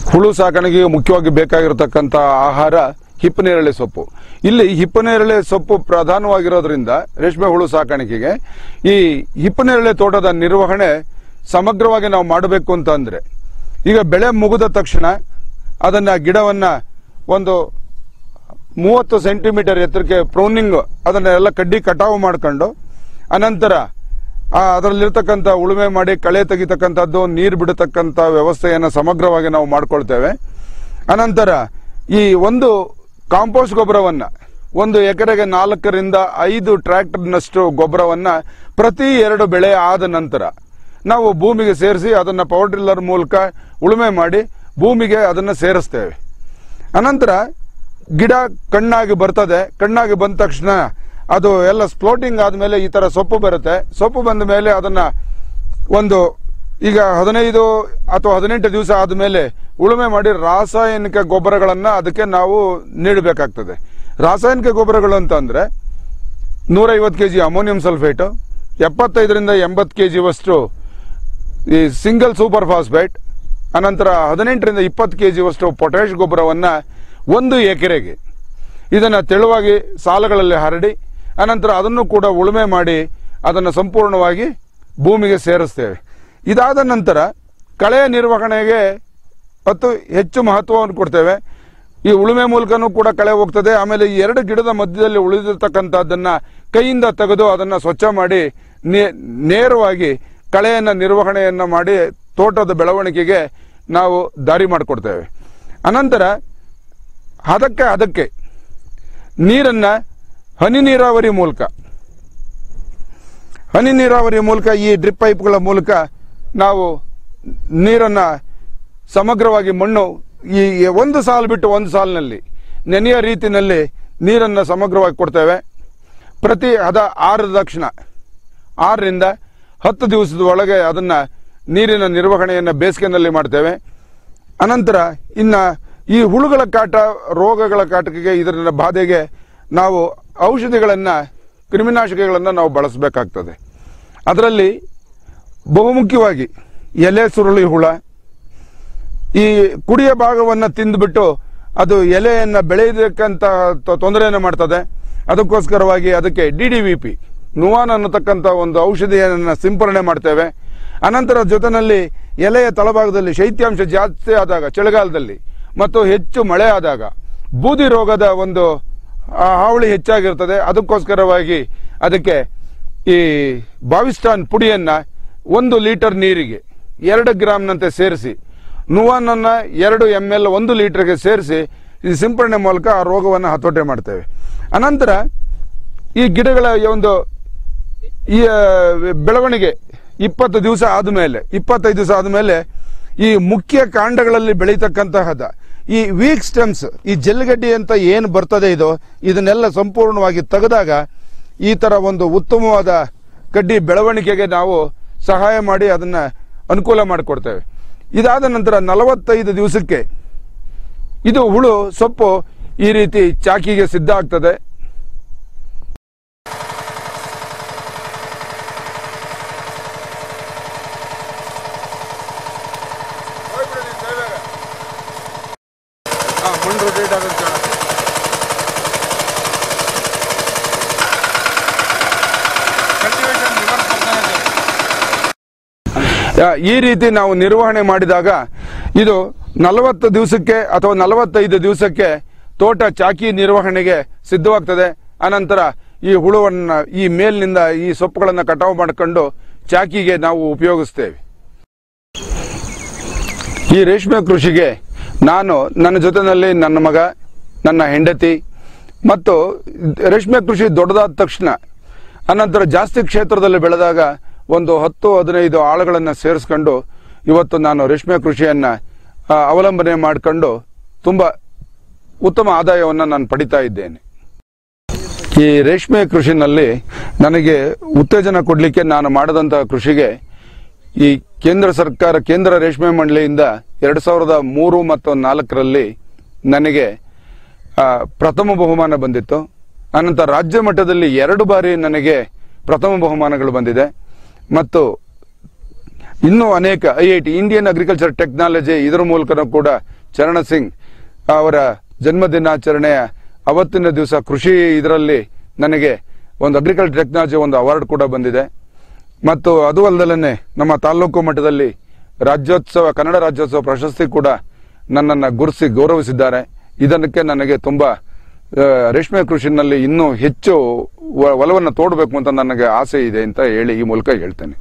ಹುಳು ಸಾಕಾಣಿಕೆಗೆ ಮುಖ್ಯವಾಗಿ ಬೇಕಾಗಿರತಕ್ಕಂತ ಆಹಾರ ಹಿಪ್ಪನೇರಳೆ ಸೊಪ್ಪು ಇಲ್ಲಿ ಹಿಪ್ಪನೇರಳೆ ಸೊಪ್ಪು ಪ್ರಧಾನವಾಗಿರೋದ್ರಿಂದ ರೇಷ್ಮೆ ಹುಳು ಸಾಕಾಣಿಕೆಗೆ ಈ ಹಿಪ್ಪನೇರಳೆ ತೋಟದ ನಿರ್ವಹಣೆ ಸಮಗ್ರವಾಗಿ ನಾವು ಮಾಡಬೇಕು ಅಂತ ಅಂದ್ರೆ ಈಗ ಬೆಳೆ ಮುಗಿದ ತಕ್ಷಣ ಅದನ್ನ ಗಿಡವನ್ನ ಒಂದು ಮೂವತ್ತು ಸೆಂಟಿಮೀಟರ್ ಎತ್ತರಕ್ಕೆ ಪ್ರೌನಿಂಗ್ ಅದನ್ನೆಲ್ಲ ಕಡ್ಡಿ ಕಟಾವು ಮಾಡ್ಕೊಂಡು ಅನಂತರ ಆ ಅದರಲ್ಲಿರ್ತಕ್ಕಂಥ ಉಳುಮೆ ಮಾಡಿ ಕಳೆ ತೆಗಿತಕ್ಕಂಥದ್ದು ನೀರು ಬಿಡತಕ್ಕಂಥ ವ್ಯವಸ್ಥೆಯನ್ನು ಸಮಗ್ರವಾಗಿ ನಾವು ಮಾಡ್ಕೊಳ್ತೇವೆ ಅನಂತರ ಈ ಒಂದು ಕಾಂಪೋಸ್ಟ್ ಗೊಬ್ಬರವನ್ನ ಒಂದು ಎಕರೆಗೆ ನಾಲ್ಕರಿಂದ ಐದು ಟ್ರ್ಯಾಕ್ಟರ್ನಷ್ಟು ಗೊಬ್ಬರವನ್ನ ಪ್ರತಿ ಎರಡು ಬೆಳೆ ಆದ ನಂತರ ನಾವು ಭೂಮಿಗೆ ಸೇರಿಸಿ ಅದನ್ನ ಪವರ್ ಡ್ರಿಲ್ಲರ್ ಮೂಲಕ ಉಳುಮೆ ಮಾಡಿ ಭೂಮಿಗೆ ಅದನ್ನ ಸೇರಿಸ್ತೇವೆ ಅನಂತರ ಗಿಡ ಕಣ್ಣಾಗಿ ಬರ್ತದೆ ಕಣ್ಣಾಗಿ ಬಂದ ತಕ್ಷಣ ಅದು ಎಲ್ಲ ಸ್ಪ್ಲೋಟಿಂಗ್ ಆದ್ಮೇಲೆ ಈ ತರ ಸೊಪ್ಪು ಬರುತ್ತೆ ಸೊಪ್ಪು ಬಂದ ಮೇಲೆ ಅದನ್ನ ಒಂದು ಈಗ ಹದಿನೈದು ಅಥವಾ ಹದಿನೆಂಟು ದಿವಸ ಆದ್ಮೇಲೆ ಉಳುಮೆ ಮಾಡಿ ರಾಸಾಯನಿಕ ಗೊಬ್ಬರಗಳನ್ನ ಅದಕ್ಕೆ ನಾವು ನೀಡಬೇಕಾಗ್ತದೆ ರಾಸಾಯನಿಕ ಗೊಬ್ಬರಗಳು ಅಂತ ಅಂದ್ರೆ ನೂರೈವತ್ತು ಕೆಜಿ ಅಮೋನಿಯಂ ಸಲ್ಫೇಟ್ ಎಪ್ಪತ್ತೈದರಿಂದ ಎಂಬತ್ತು ಕೆಜಿ ವಷ್ಟು ಈ ಸಿಂಗಲ್ ಸೂಪರ್ ಫಾಸ್ಫೇಟ್ ಅನಂತರ ಹದಿನೆಂಟರಿಂದ ಇಪ್ಪತ್ತು ಕೆಜಿ ವಷ್ಟು ಪೊಟ್ಯಾಶ್ ಗೊಬ್ಬರವನ್ನ ಒಂದು ಎಕರೆಗೆ ಇದನ್ನ ತೆಳುವಾಗಿ ಸಾಲಗಳಲ್ಲಿ ಹರಡಿ ಅನಂತರ ಅದನ್ನು ಕೂಡ ಉಳುಮೆ ಮಾಡಿ ಅದನ್ನು ಸಂಪೂರ್ಣವಾಗಿ ಭೂಮಿಗೆ ಸೇರಿಸ್ತೇವೆ ಇದಾದ ನಂತರ ಕಳೆಯ ನಿರ್ವಹಣೆಗೆ ಮತ್ತು ಹೆಚ್ಚು ಮಹತ್ವವನ್ನು ಕೊಡ್ತೇವೆ ಈ ಉಳುಮೆ ಮೂಲಕನೂ ಕೂಡ ಕಳೆ ಹೋಗ್ತದೆ ಆಮೇಲೆ ಈ ಎರಡು ಗಿಡದ ಮಧ್ಯದಲ್ಲಿ ಉಳಿದಿರ್ತಕ್ಕಂಥದ್ದನ್ನ ಕೈಯಿಂದ ತೆಗೆದು ಅದನ್ನ ಸ್ವಚ್ಛ ಮಾಡಿ ನೇ- ನೇರವಾಗಿ ಕಳೆಯನ್ನ ನಿರ್ವಹಣೆಯನ್ನ ಮಾಡಿ ತೋಟದ ಬೆಳವಣಿಗೆಗೆ ನಾವು ದಾರಿ ಮಾಡಿಕೊಡ್ತೇವೆ ಅನಂತರ ಅದಕ್ಕೆ ಅದಕ್ಕೆ ನೀರನ್ನ ಹನಿ ನೀರಾವರಿ ಮೂಲಕ ಹನಿ ನೀರಾವರಿ ಮೂಲಕ ಈ ಡ್ರಿಪ್ ಪೈಪ್ಗಳ ಮೂಲಕ ನಾವು ನೀರನ್ನ ಸಮಗ್ರವಾಗಿ ಮಣ್ಣು ಈ ಒಂದು ಸಾಲು ಬಿಟ್ಟು ಒಂದು ಸಾಲಿನಲ್ಲಿ ನೆನೆಯ ರೀತಿಯಲ್ಲಿ ನೀರನ್ನ ಸಮಗ್ರವಾಗಿ ಕೊಡ್ತೇವೆ ಪ್ರತಿ ಅದ ಆರು ದಕ್ಷಿಣ ಆರರಿಂದ ಹತ್ತು ದಿವಸದ ಒಳಗೆ ಅದನ್ನ ನೀರಿನ ನಿರ್ವಹಣೆಯನ್ನ ಬೇಸಿಗೆನಲ್ಲಿ ಮಾಡ್ತೇವೆ ಅನಂತರ ಇನ್ನ ಈ ಹುಳುಗಳ ಕಾಟ ರೋಗಗಳ ಕಾಟಕ್ಕೆ ಇದರ ಬಾಧೆಗೆ ನಾವು ಔಷಧಿಗಳನ್ನ ಕ್ರಿಮಿನಾಶಕಗಳನ್ನ ನಾವು ಬಳಸಬೇಕಾಗ್ತದೆ ಅದರಲ್ಲಿ ಬಹುಮುಖ್ಯವಾಗಿ ಎಲೆ ಸುರುಳಿ ಹುಳ ಈ ಕುಡಿಯ ಭಾಗವನ್ನ ತಿಂದ್ಬಿಟ್ಟು ಅದು ಎಲೆಯನ್ನ ಬೆಳೆಯೋದಕ್ಕಂತ ತ- ತೊಂದರೆಯನ್ನು ಮಾಡ್ತದೆ ಅದಕ್ಕೋಸ್ಕರವಾಗಿ ಅದಕ್ಕೆ D D V P Nuvan ಅನ್ನತಕ್ಕಂಥ ಒಂದು ಔಷಧಿಯನ್ನ ಸಿಂಪರಣೆ ಮಾಡ್ತೇವೆ ಅನಂತರ ಜೊತೆನಲ್ಲಿ ಎಲೆಯ ತಳಭಾಗದಲ್ಲಿ ಶೈತ್ಯಾಂಶ ಜಾಸ್ತಿ ಆದಾಗ ಚಳಿಗಾಲದಲ್ಲಿ ಮತ್ತು ಹೆಚ್ಚು ಮಳೆ ಆದಾಗ ಬೂದಿ ರೋಗದ ಒಂದು ಆ, ಹಾವಳಿ ಹೆಚ್ಚಾಗಿರ್ತದೆ ಅದಕ್ಕೋಸ್ಕರವಾಗಿ ಅದಕ್ಕೆ ಈ ಬಾವಿಸ್ಟಾನ್ ಪುಡಿಯನ್ನ ಒಂದು ಲೀಟರ್ ನೀರಿಗೆ ಎರಡು ಗ್ರಾಮ್ನಂತೆ ಸೇರಿಸಿ ನುವಾನನ್ನ ಎರಡು ಎಂ ಎಲ್ ಒಂದು ಲೀಟರ್ಗೆ ಸೇರಿಸಿ ಈ ಸಿಂಪರಣೆ ಮೂಲಕ ಆ ರೋಗವನ್ನು ಹತೋಟೆ ಮಾಡ್ತೇವೆ ಅನಂತರ ಈ ಗಿಡಗಳ ಈ ಒಂದು ಈ ಆ, ಬೆಳವಣಿಗೆ ಇಪ್ಪತ್ತು ದಿವಸ ಆದ್ಮೇಲೆ ಇಪ್ಪತ್ತೈದು ದಿವಸ ಆದ್ಮೇಲೆ ಈ ಮುಖ್ಯ ಕಾಂಡಗಳಲ್ಲಿ ಬೆಳೀತಕ್ಕಂತಹದ ಈ ವೀಕ್ ಸ್ಟೆಮ್ಸ್ ಈ ಜಲ್ಗಡ್ಡಿ ಅಂತ ಏನು ಬರ್ತದೆ ಇದು ಇದನ್ನೆಲ್ಲ ಸಂಪೂರ್ಣವಾಗಿ ತೆಗೆದಾಗ ಈ ತರ ಒಂದು ಉತ್ತಮವಾದ ಕಡ್ಡಿ ಬೆಳವಣಿಗೆಗೆ ನಾವು ಸಹಾಯ ಮಾಡಿ ಅದನ್ನ ಅನುಕೂಲ ಮಾಡಿಕೊಡ್ತೇವೆ ಇದಾದ ನಂತರ ನಲವತ್ತೈದು ದಿವಸಕ್ಕೆ ಇದು ಹುಳು ಸೊಪ್ಪು ಈ ರೀತಿ ಚಾಕಿಗೆ ಸಿದ್ಧ ಆಗ್ತದೆ ಮಣ್ಣು ರೊಟೇಟ್ ಆಗುತ್ತೆ ಆ, ಈ ರೀತಿ ನಾವು ನಿರ್ವಹಣೆ ಮಾಡಿದಾಗ ಇದು ನಲವತ್ತು ದಿವಸಕ್ಕೆ ಅಥವಾ ನಲವತ್ತೈದು ದಿವಸಕ್ಕೆ ತೋಟ ಚಾಕಿ ನಿರ್ವಹಣೆಗೆ ಸಿದ್ಧವಾಗ್ತದೆ ಅನಂತರ ಈ ಹುಳುವನ್ನ ಈ ಮೇಲಿನಿಂದ ಈ ಸೊಪ್ಪುಗಳನ್ನು ಕಟಾವು ಮಾಡಿಕೊಂಡು ಚಾಕಿಗೆ ನಾವು ಉಪಯೋಗಿಸ್ತೇವೆ ಈ ರೇಷ್ಮೆ ಕೃಷಿಗೆ ನಾನು ನನ್ನ ಜೊತೆನಲ್ಲಿ ನನ್ನ ಮಗ ನನ್ನ ಹೆಂಡತಿ ಮತ್ತು ರೇಷ್ಮೆ ಕೃಷಿ ದೊಡ್ಡದಾದ ತಕ್ಷಣ ಅನಂತರ ಜಾಸ್ತಿ ಕ್ಷೇತ್ರದಲ್ಲಿ ಬೆಳೆದಾಗ ಒಂದು ಹತ್ತು ಹದಿನೈದು ಆಳುಗಳನ್ನು ಸೇರಿಸ್ಕೊಂಡು ಇವತ್ತು ನಾನು ರೇಷ್ಮೆ ಕೃಷಿಯನ್ನ ಆ, ಅವಲಂಬನೆ ಮಾಡಿಕೊಂಡು ತುಂಬಾ ಉತ್ತಮ ಆದಾಯವನ್ನು ನಾನು ಪಡಿತಾ ಇದ್ದೇನೆ ಈ ರೇಷ್ಮೆ ಕೃಷಿನಲ್ಲಿ ನನಗೆ ಉತ್ತೇಜನ ಕೊಡಲಿಕ್ಕೆ ನಾನು ಮಾಡದಂತಹ ಕೃಷಿಗೆ ಈ ಕೇಂದ್ರ ಸರ್ಕಾರ ಕೇಂದ್ರ ರೇಷ್ಮೆ ಮಂಡಳಿಯಿಂದ ಎರಡ್ ಸಾವಿರದ ಮೂರು ಮತ್ತು ನಾಲ್ಕರಲ್ಲಿ ನನಗೆ ಆ, ಪ್ರಥಮ ಬಹುಮಾನ ಬಂದಿತ್ತು ಅನಂತರ ರಾಜ್ಯ ಮಟ್ಟದಲ್ಲಿ ಎರಡು ಬಾರಿ ನನಗೆ ಪ್ರಥಮ ಬಹುಮಾನಗಳು ಬಂದಿದೆ ಮತ್ತು ಇನ್ನೂ ಅನೇಕ I I T Indian agriculture technology ಇದರ ಮೂಲಕನೂ ಕೂಡ ಚರಣ ಸಿಂಗ್ ಅವರ ಜನ್ಮದಿನಾಚರಣೆಯ ಅವತ್ತಿನ ದಿವಸ ಕೃಷಿ ಇದರಲ್ಲಿ ನನಗೆ ಒಂದು ಅಗ್ರಿಕಲ್ಚರ್ ಟೆಕ್ನಾಲಜಿ ಒಂದು ಅವಾರ್ಡ್ ಕೂಡ ಬಂದಿದೆ ಮತ್ತು ಅದು ಅಲ್ಲದಲ್ಲೇ ನಮ್ಮ ತಾಲೂಕು ಮಟ್ಟದಲ್ಲಿ ರಾಜ್ಯೋತ್ಸವ ಕನ್ನಡ ರಾಜ್ಯೋತ್ಸವ ಪ್ರಶಸ್ತಿ ಕೂಡ ನನ್ನನ್ನು ಗುರುಸಿ ಗೌರವಿಸಿದ್ದಾರೆ ಇದಕ್ಕೆ ನನಗೆ ತುಂಬಾ ಆ, ರೇಷ್ಮೆ ಕೃಷಿನಲ್ಲಿ ಇನ್ನೂ ಹೆಚ್ಚು ವ- ಒಲವನ್ನು ತೋಡಬೇಕು ಅಂತ ನನಗೆ ಆಸೆ ಇದೆ ಅಂತ ಹೇಳಿ ಈ ಮೂಲಕ ಹೇಳ್ತೇನೆ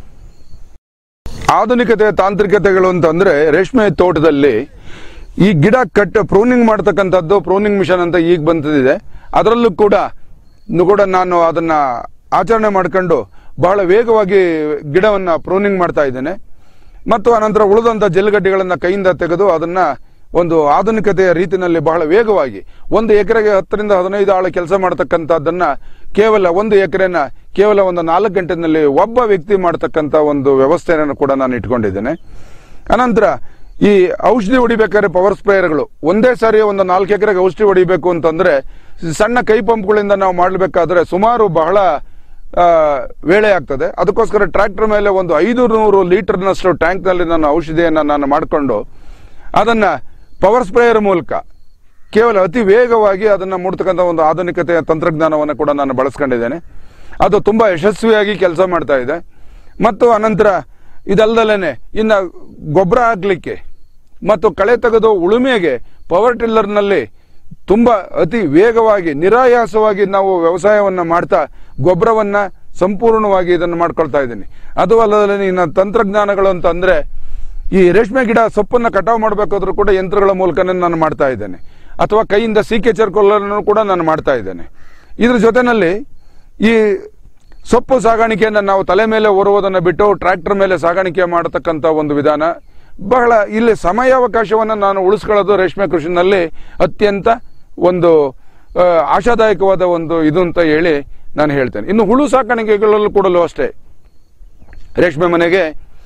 ಆಧುನಿಕತೆ ತಾಂತ್ರಿಕತೆಗಳು ಅಂತಂದ್ರೆ ರೇಷ್ಮೆ ತೋಟದಲ್ಲಿ ಈ ಗಿಡ ಕಟ್ ಪ್ರೂನಿಂಗ್ ಮಾಡ್ತಕ್ಕಂಥದ್ದು ಪ್ರೂನಿಂಗ್ ಮಿಷನ್ ಅಂತ ಈಗ ಬಂದಿದೆ ಅದರಲ್ಲೂ ಕೂಡ ನು ಕೂಡ ನಾನು ಅದನ್ನ ಆಚರಣೆ ಮಾಡ್ಕೊಂಡು ಬಹಳ ವೇಗವಾಗಿ ಗಿಡವನ್ನ ಪ್ರೂನಿಂಗ್ ಮಾಡ್ತಾ ಇದ್ದೇನೆ ಮತ್ತು ಅನಂತರ ಉಳಿದಂತ ಜಲ್ಗಡ್ಡೆಗಳನ್ನ ಕೈಯಿಂದ ತೆಗೆದು ಅದನ್ನ ಒಂದು ಆಧುನಿಕತೆಯ ರೀತಿನಲ್ಲಿ ಬಹಳ ವೇಗವಾಗಿ ಒಂದು ಎಕರೆಗೆ ಹತ್ತರಿಂದ ಹದಿನೈದು ಆಳು ಕೆಲಸ ಮಾಡತಕ್ಕಂಥದ್ದನ್ನ ಕೇವಲ ಒಂದು ಎಕರೆನ ಕೇವಲ ಒಂದು ನಾಲ್ಕು ಗಂಟೆನಲ್ಲಿ ಒಬ್ಬ ವ್ಯಕ್ತಿ ಮಾಡತಕ್ಕಂಥ ಒಂದು ವ್ಯವಸ್ಥೆಯನ್ನು ಕೂಡ ನಾನು ಇಟ್ಕೊಂಡಿದ್ದೇನೆ ಅನಂತರ ಈ ಔಷಧಿ ಹೊಡಿಬೇಕಾದ್ರೆ ಪವರ್ ಸ್ಪ್ರೇಯರ್ಗಳು ಒಂದೇ ಸಾರಿ ಒಂದು ನಾಲ್ಕು ಎಕರೆಗೆ ಔಷಧಿ ಹೊಡಿಬೇಕು ಅಂತಂದ್ರೆ ಸಣ್ಣ ಕೈ ಪಂಪ್ಗಳಿಂದ ನಾವು ಮಾಡಬೇಕಾದ್ರೆ ಸುಮಾರು ಬಹಳ ಆ, ವೇಳೆ ಆಗ್ತದೆ ಅದಕ್ಕೋಸ್ಕರ ಟ್ರ್ಯಾಕ್ಟರ್ ಮೇಲೆ ಒಂದು ಐದು ನೂರು ಲೀಟರ್ನಷ್ಟು ಟ್ಯಾಂಕ್ ನಲ್ಲಿ ನಾನು ಔಷಧಿಯನ್ನ ನಾನು ಮಾಡಿಕೊಂಡು ಅದನ್ನ ಪವರ್ ಸ್ಪ್ರೇಯರ್ ಮೂಲಕ ಕೇವಲ ಅತಿ ವೇಗವಾಗಿ ಅದನ್ನ ಮುಡ್ತಕ್ಕಂಥ ಒಂದು ಆಧುನಿಕತೆಯ ತಂತ್ರಜ್ಞಾನವನ್ನು ಕೂಡ ನಾನು ಬಳಸ್ಕೊಂಡಿದ್ದೇನೆ ಅದು ತುಂಬಾ ಯಶಸ್ವಿಯಾಗಿ ಕೆಲಸ ಮಾಡ್ತಾ ಇದೆ ಮತ್ತು ಅನಂತರ ಇದಲ್ದಲೇನೆ ಇನ್ನ ಗೊಬ್ಬರ ಹಾಕ್ಲಿಕ್ಕೆ ಮತ್ತು ಕಳೆ ತೆಗೆದು ಉಳುಮೆಗೆ ಪವರ್ ಟಿಲ್ಲರ್ನಲ್ಲಿ ತುಂಬಾ ಅತಿ ವೇಗವಾಗಿ ನಿರಾಯಾಸವಾಗಿ ನಾವು ವ್ಯವಸಾಯವನ್ನ ಮಾಡ್ತಾ ಗೊಬ್ಬರವನ್ನ ಸಂಪೂರ್ಣವಾಗಿ ಇದನ್ನು ಮಾಡ್ಕೊಳ್ತಾ ಇದ್ದೀನಿ ಅದು ಅಲ್ಲದೆ ಇನ್ನು ತಂತ್ರಜ್ಞಾನಗಳು ಅಂತ ಅಂದ್ರೆ ಈ ರೇಷ್ಮೆ ಗಿಡ ಸೊಪ್ಪನ್ನ ಕಟಾವು ಮಾಡಬೇಕಾದ್ರೂ ಕೂಡ ಯಂತ್ರಗಳ ಮೂಲಕನೇ ನಾನು ಮಾಡ್ತಾ ಇದ್ದೇನೆ ಅಥವಾ ಕೈಯಿಂದ ಸೀಕೆ ಚರ್ಕೊಲ್ಲನ್ನು ಕೂಡ ನಾನು ಮಾಡ್ತಾ ಇದ್ದೇನೆ ಇದ್ರ ಜೊತೆನಲ್ಲಿ ಈ ಸೊಪ್ಪು ಸಾಗಾಣಿಕೆಯನ್ನು ನಾವು ತಲೆ ಮೇಲೆ ಹೊರುವುದನ್ನು ಬಿಟ್ಟು ಟ್ರ್ಯಾಕ್ಟರ್ ಮೇಲೆ ಸಾಗಾಣಿಕೆ ಮಾಡತಕ್ಕಂಥ ಒಂದು ವಿಧಾನ ಬಹಳ ಇಲ್ಲಿ ಸಮಯಾವಕಾಶವನ್ನು ನಾನು ಉಳಿಸ್ಕೊಳ್ಳೋದು ರೇಷ್ಮೆ ಕೃಷಿನಲ್ಲಿ ಅತ್ಯಂತ ಒಂದು ಆ, ಆಶಾದಾಯಕವಾದ ಒಂದು ಇದು ಅಂತ ಹೇಳಿ ನಾನು ಹೇಳ್ತೇನೆ ಇನ್ನು ಹುಳು ಸಾಕಾಣಿಕೆಗಳಲ್ಲೂ ಕೂಡಲು ಅಷ್ಟೇ ರೇಷ್ಮೆ ಮನೆಗೆ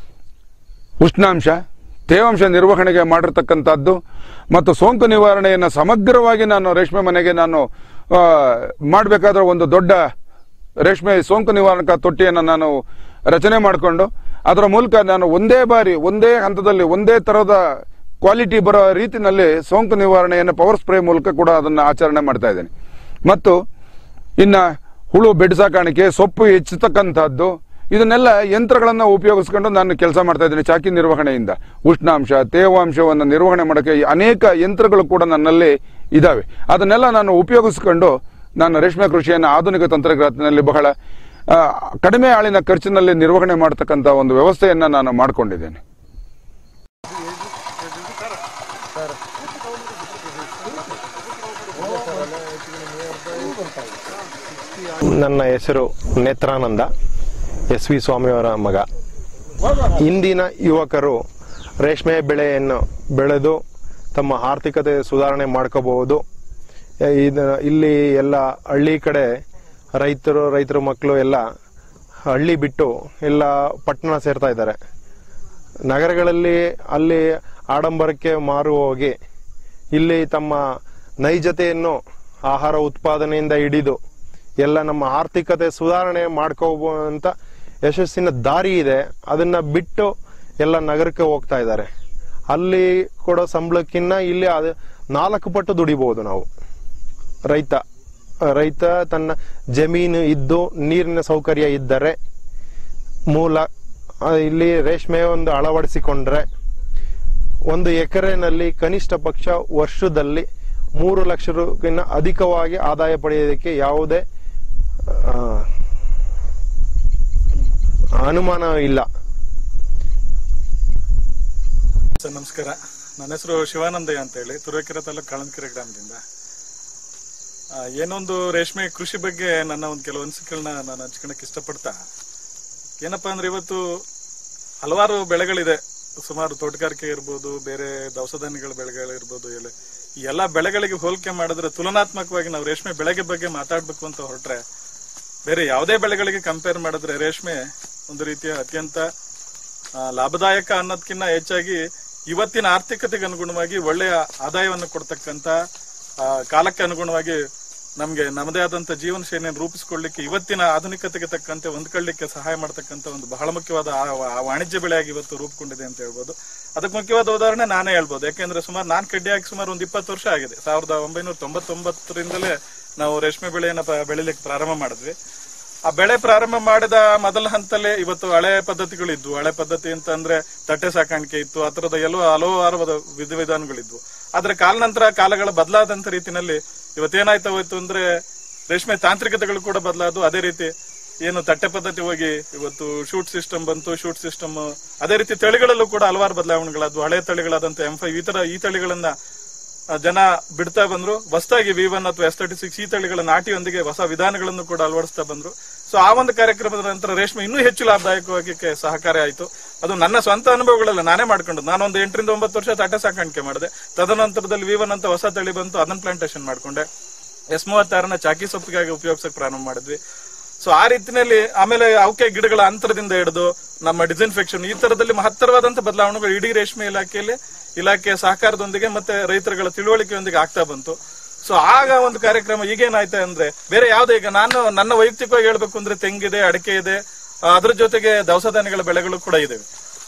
ಉಷ್ಣಾಂಶ ತೇವಾಂಶ ನಿರ್ವಹಣೆಗೆ ಮಾಡಿರ್ತಕ್ಕಂಥದ್ದು ಮತ್ತು ಸೋಂಕು ನಿವಾರಣೆಯನ್ನು ಸಮಗ್ರವಾಗಿ ನಾನು ರೇಷ್ಮೆ ಮನೆಗೆ ನಾನು ಮಾಡಬೇಕಾದ್ರೆ ಒಂದು ದೊಡ್ಡ ರೇಷ್ಮೆ ಸೋಂಕು ನಿವಾರಕ ತೊಟ್ಟಿಯನ್ನು ನಾನು ರಚನೆ ಮಾಡಿಕೊಂಡು ಅದರ ಮೂಲಕ ನಾನು ಒಂದೇ ಬಾರಿ ಒಂದೇ ಹಂತದಲ್ಲಿ ಒಂದೇ ತರಹದ ಕ್ವಾಲಿಟಿ ಬರೋ ರೀತಿನಲ್ಲಿ ಸೋಂಕು ನಿವಾರಣೆಯನ್ನು ಪವರ್ ಸ್ಪ್ರೇ ಮೂಲಕ ಕೂಡ ಅದನ್ನು ಆಚರಣೆ ಮಾಡ್ತಾ ಇದ್ದೇನೆ ಮತ್ತು ಇನ್ನ ಹುಳು ಬೆಡ್ ಸಾಕಾಣಿಕೆ ಸೊಪ್ಪು ಹೆಚ್ಚತಕ್ಕಂಥದ್ದು ಇದನ್ನೆಲ್ಲ ಯಂತ್ರಗಳನ್ನ ಉಪಯೋಗಿಸ್ಕೊಂಡು ನಾನು ಕೆಲಸ ಮಾಡ್ತಾ ಇದ್ದೇನೆ ಚಾಕಿ ನಿರ್ವಹಣೆಯಿಂದ ಉಷ್ಣಾಂಶ ತೇವಾಂಶವನ್ನು ನಿರ್ವಹಣೆ ಮಾಡೋಕ್ಕೆ ಅನೇಕ ಯಂತ್ರಗಳು ಕೂಡ ನನ್ನಲ್ಲಿ ಇದಾವೆ ಅದನ್ನೆಲ್ಲ ನಾನು ಉಪಯೋಗಿಸ್ಕೊಂಡು ನಾನು ರೇಷ್ಮೆ ಕೃಷಿಯನ್ನು ಆಧುನಿಕ ತಂತ್ರಜ್ಞಾನದಲ್ಲಿ ಬಹಳ ಆ, ಕಡಿಮೆ ಆಳಿನ ಖರ್ಚಿನಲ್ಲಿ ನಿರ್ವಹಣೆ ಮಾಡತಕ್ಕಂಥ ಒಂದು ವ್ಯವಸ್ಥೆಯನ್ನ ನಾನು ಮಾಡಿಕೊಂಡಿದ್ದೇನೆ ನನ್ನ ಹೆಸರು ನೇತ್ರಾನಂದ ಎಸ್ ವಿ ಸ್ವಾಮಿಯವರ ಮಗ ಇಂದಿನ ಯುವಕರು ರೇಷ್ಮೆ ಬೆಳೆಯನ್ನು ಬೆಳೆದು ತಮ್ಮ ಆರ್ಥಿಕತೆ ಸುಧಾರಣೆ ಮಾಡ್ಕೋಬಹುದು ಇದು ಇಲ್ಲಿ ಎಲ್ಲ ಹಳ್ಳಿ ಕಡೆ ರೈತರು ರೈತರ ಮಕ್ಕಳು ಎಲ್ಲ ಹಳ್ಳಿ ಬಿಟ್ಟು ಎಲ್ಲ ಪಟ್ಟಣ ಸೇರ್ತಾ ಇದ್ದಾರೆ ನಗರಗಳಲ್ಲಿ ಅಲ್ಲಿ ಆಡಂಬರಕ್ಕೆ ಮಾರು ಹೋಗಿ ಇಲ್ಲಿ ತಮ್ಮ ನೈಜತೆಯನ್ನು ಆಹಾರ ಉತ್ಪಾದನೆಯಿಂದ ಹಿಡಿದು ಎಲ್ಲ ನಮ್ಮ ಆರ್ಥಿಕತೆ ಸುಧಾರಣೆ ಮಾಡ್ಕೋಬಹುದಂತ ಯಶಸ್ಸಿನ ದಾರಿ ಇದೆ ಅದನ್ನ ಬಿಟ್ಟು ಎಲ್ಲ ನಗರಕ್ಕೆ ಹೋಗ್ತಾ ಇದ್ದಾರೆ ಅಲ್ಲಿ ಕೊಡೋ ಸಂಬಳಕ್ಕಿನ್ನ ಇಲ್ಲಿ ಅದು ನಾಲ್ಕು ಪಟ್ಟು ದುಡಿಬಹುದು ನಾವು ರೈತ ರೈತ ತನ್ನ ಜಮೀನು ಇದ್ದು ನೀರಿನ ಸೌಕರ್ಯ ಇದ್ದರೆ ಮೂಲ ಆ, ಇಲ್ಲಿ ರೇಷ್ಮೆ ಒಂದು ಅಳವಡಿಸಿಕೊಂಡ್ರೆ ಒಂದು ಎಕರೆನಲ್ಲಿ ಕನಿಷ್ಠ ಪಕ್ಷ ವರ್ಷದಲ್ಲಿ ಮೂರು ಲಕ್ಷ ರೂಗಿನ ಅಧಿಕವಾಗಿ ಆದಾಯ ಪಡೆಯೋದಕ್ಕೆ ಯಾವುದೇ ಆ, ಅನುಮಾನ ಇಲ್ಲ ಸರ್ ನಮಸ್ಕಾರ ನನ್ನ ಹೆಸರು ಶಿವಾನಂದಯ್ಯ ಅಂತ ಹೇಳಿ ತುರುವೇಕೆರೆ ತಾಲೂಕು ಕಾಳಂಕೆರೆ ಗ್ರಾಮದಿಂದ ಆ, ಏನೊಂದು ರೇಷ್ಮೆ ಕೃಷಿ ಬಗ್ಗೆ ನನ್ನ ಒಂದು ಕೆಲವು ಅನಿಸಿಕೆಗಳನ್ನ ನಾನು ಹಂಚ್ಕೊಳಕ್ ಇಷ್ಟಪಡ್ತಾ ಏನಪ್ಪಾ ಅಂದ್ರೆ ಇವತ್ತು ಹಲವಾರು ಬೆಳೆಗಳಿದೆ ಸುಮಾರು ತೋಟಗಾರಿಕೆ ಇರ್ಬೋದು ಬೇರೆ ದವಸ ಧಾನ್ಯಗಳ ಬೆಳೆಗಳಿರ್ಬೋದು ಎಲೆ ಈ ಎಲ್ಲಾ ಬೆಳೆಗಳಿಗೆ ಹೋಲಿಕೆ ಮಾಡಿದ್ರೆ ತುಲನಾತ್ಮಕವಾಗಿ ನಾವು ರೇಷ್ಮೆ ಬೆಳೆಗೆ ಬಗ್ಗೆ ಮಾತಾಡ್ಬೇಕು ಅಂತ ಹೊರಟ್ರೆ ಬೇರೆ ಯಾವುದೇ ಬೆಳೆಗಳಿಗೆ ಕಂಪೇರ್ ಮಾಡಿದ್ರೆ ರೇಷ್ಮೆ ಒಂದು ರೀತಿಯ ಅತ್ಯಂತ ಆ, ಲಾಭದಾಯಕ ಅನ್ನೋದಕ್ಕಿಂತ ಹೆಚ್ಚಾಗಿ ಇವತ್ತಿನ ಆರ್ಥಿಕತೆಗೆ ಅನುಗುಣವಾಗಿ ಒಳ್ಳೆಯ ಆದಾಯವನ್ನು ಕೊಡ್ತಕ್ಕಂತ ಆ, ಕಾಲಕ್ಕೆ ಅನುಗುಣವಾಗಿ ನಮ್ಗೆ ನಮ್ಮದೇ ಆದಂತ ಜೀವನ ಶೈಲಿಯನ್ನು ರೂಪಿಸಿಕೊಳ್ಳಿಕ್ಕೆ ಇವತ್ತಿನ ಆಧುನಿಕತೆಗೆ ತಕ್ಕಂತೆ ಹೊಂದ್ಕೊಳ್ಳಿಕ್ಕೆ ಸಹಾಯ ಮಾಡತಕ್ಕಂತ ಒಂದು ಬಹಳ ಮುಖ್ಯವಾದ ಆ- ಆ ವಾಣಿಜ್ಯ ಬೆಳೆಯಾಗಿ ಇವತ್ತು ರೂಪುಗೊಂಡಿದೆ ಅಂತ ಹೇಳ್ಬೋದು ಅದಕ್ಕೆ ಮುಖ್ಯವಾದ ಉದಾಹರಣೆ ನಾನೇ ಹೇಳ್ಬೋದು ಯಾಕೆಂದ್ರೆ ಸುಮಾರು ನಾನ್ ಕಡ್ಡಿಯಾಗಿ ಸುಮಾರು ಒಂದು ಇಪ್ಪತ್ತು ವರ್ಷ ಆಗಿದೆ ಸಾವಿರದ ಒಂಬೈನೂರ ತೊಂಬತ್ತೊಂಬತ್ತರಿಂದಲೇ ನಾವು ರೇಷ್ಮೆ ಬೆಳೆಯನ್ನ ಪ- ಬೆಳಿಲಿಕ್ಕೆ ಪ್ರಾರಂಭ ಮಾಡಿದ್ವಿ ಆ ಬೆಳೆ ಪ್ರಾರಂಭ ಮಾಡಿದ ಮೊದಲ ಹಂತಲ್ಲೇ ಇವತ್ತು ಹಳೆ ಪದ್ಧತಿಗಳಿದ್ವು ಹಳೆ ಪದ್ಧತಿ ಅಂತ ಅಂದ್ರೆ ತಟ್ಟೆ ಸಾಕಾಣಿಕೆ ಇತ್ತು ಆ ತರದ ಎಲ್ಲೋ ಹಲವಾರು ವಿಧಿವಿಧಾನಗಳಿದ್ವು ಆದ್ರೆ ಕಾಲಾನಂತರ ಕಾಲಗಳ ಬದಲಾದಂತ ರೀತಿನಲ್ಲಿ ಇವತ್ತೇನಾಯ್ತು ಹೋಯ್ತು ಅಂದ್ರೆ ರೇಷ್ಮೆ ತಾಂತ್ರಿಕತೆಗಳು ಕೂಡ ಬದಲಾದು ಅದೇ ರೀತಿ ಏನು ತಟ್ಟೆ ಪದ್ಧತಿ ಹೋಗಿ ಇವತ್ತು ಶೂಟ್ ಸಿಸ್ಟಮ್ ಬಂತು ಶೂಟ್ ಸಿಸ್ಟಮ್ ಅದೇ ರೀತಿ ತಳಿಗಳಲ್ಲೂ ಕೂಡ ಹಲವಾರು ಬದಲಾವಣೆಗಳಾದ್ವು ಹಳೆ ತಳಿಗಳಾದಂತ ಎಂ ಫೈವ್ ಈ ತರ ಈ ತಳಿಗಳನ್ನ ಆ, ಜನ ಬಿಡ್ತಾ ಬಂದ್ರು ಹೊಸದಾಗಿ ವಿ ಒನ್ ಅಥವಾ ಎಸ್ ತರ್ಟಿ ಸಿಕ್ಸ್ ಈ ತಳಿಗಳ ನಾಟಿಯೊಂದಿಗೆ ಹೊಸ ವಿಧಾನಗಳನ್ನು ಕೂಡ ಅಳವಡಿಸ್ತಾ ಬಂದ್ರು ಸೊ ಆ ಒಂದು ಕಾರ್ಯಕ್ರಮದ ನಂತರ ರೇಷ್ಮೆ ಇನ್ನೂ ಹೆಚ್ಚು ಲಾಭದಾಯಕವಾಗಕ್ಕೆ ಸಹಕಾರಿ ಆಯಿತು ಅದು ನನ್ನ ಸ್ವಂತ ಅನುಭವಗಳೆಲ್ಲ ನಾನೇ ಮಾಡ್ಕೊಂಡು ನಾನೊಂದು ಎಂಟರಿಂದ ಒಂಬತ್ತು ವರ್ಷ ತಟ್ಟೆ ಸಾಕಾಣಿಕೆ ಮಾಡಿದೆ ತದನಂತರದಲ್ಲಿ ವಿ ಒನ್ ಅಂತ ಹೊಸ ತಳಿ ಬಂತು ಅದನ್ನ ಪ್ಲಾಂಟೇಶನ್ ಮಾಡ್ಕೊಂಡೆ ಎಸ್ ಮೂವತ್ತಾರನ ಚಾಕಿ ಸೊಪ್ಪಿಗಾಗಿ ಉಪಯೋಗಿಸಕ್ ಪ್ರಾರಂಭ ಮಾಡಿದ್ವಿ ಸೊ ಆ ರೀತಿನಲ್ಲಿ ಆಮೇಲೆ ಅವಕ್ಕೆ ಗಿಡಗಳ ಅಂತರದಿಂದ ಹಿಡಿದು ನಮ್ಮ ಡಿಸ್ಇನ್ಫೆಕ್ಷನ್ ಈ ತರದಲ್ಲಿ ಮಹತ್ತರವಾದಂತ ಬದಲಾವಣೆಗಳು ಇಡೀ ರೇಷ್ಮೆ ಇಲಾಖೆಯಲ್ಲಿ ಇಲಾಖೆಯ ಸಹಕಾರದೊಂದಿಗೆ ಮತ್ತೆ ರೈತರುಗಳ ತಿಳುವಳಿಕೆಯೊಂದಿಗೆ ಆಗ್ತಾ ಬಂತು ಸೊ ಆಗ ಒಂದು ಕಾರ್ಯಕ್ರಮ ಈಗೇನಾಯ್ತು ಅಂದ್ರೆ ಬೇರೆ ಯಾವುದೇ ಈಗ ನಾನು ನನ್ನ ವೈಯಕ್ತಿಕವಾಗಿ ಹೇಳ್ಬೇಕು ಅಂದ್ರೆ ತೆಂಗಿದೆ ಅಡಿಕೆ ಇದೆ ಆ, ಅದ್ರ ಜೊತೆಗೆ ದವಸ ಧಾನ್ಯಗಳ ಬೆಳೆಗಳು ಕೂಡ ಇದಾವೆ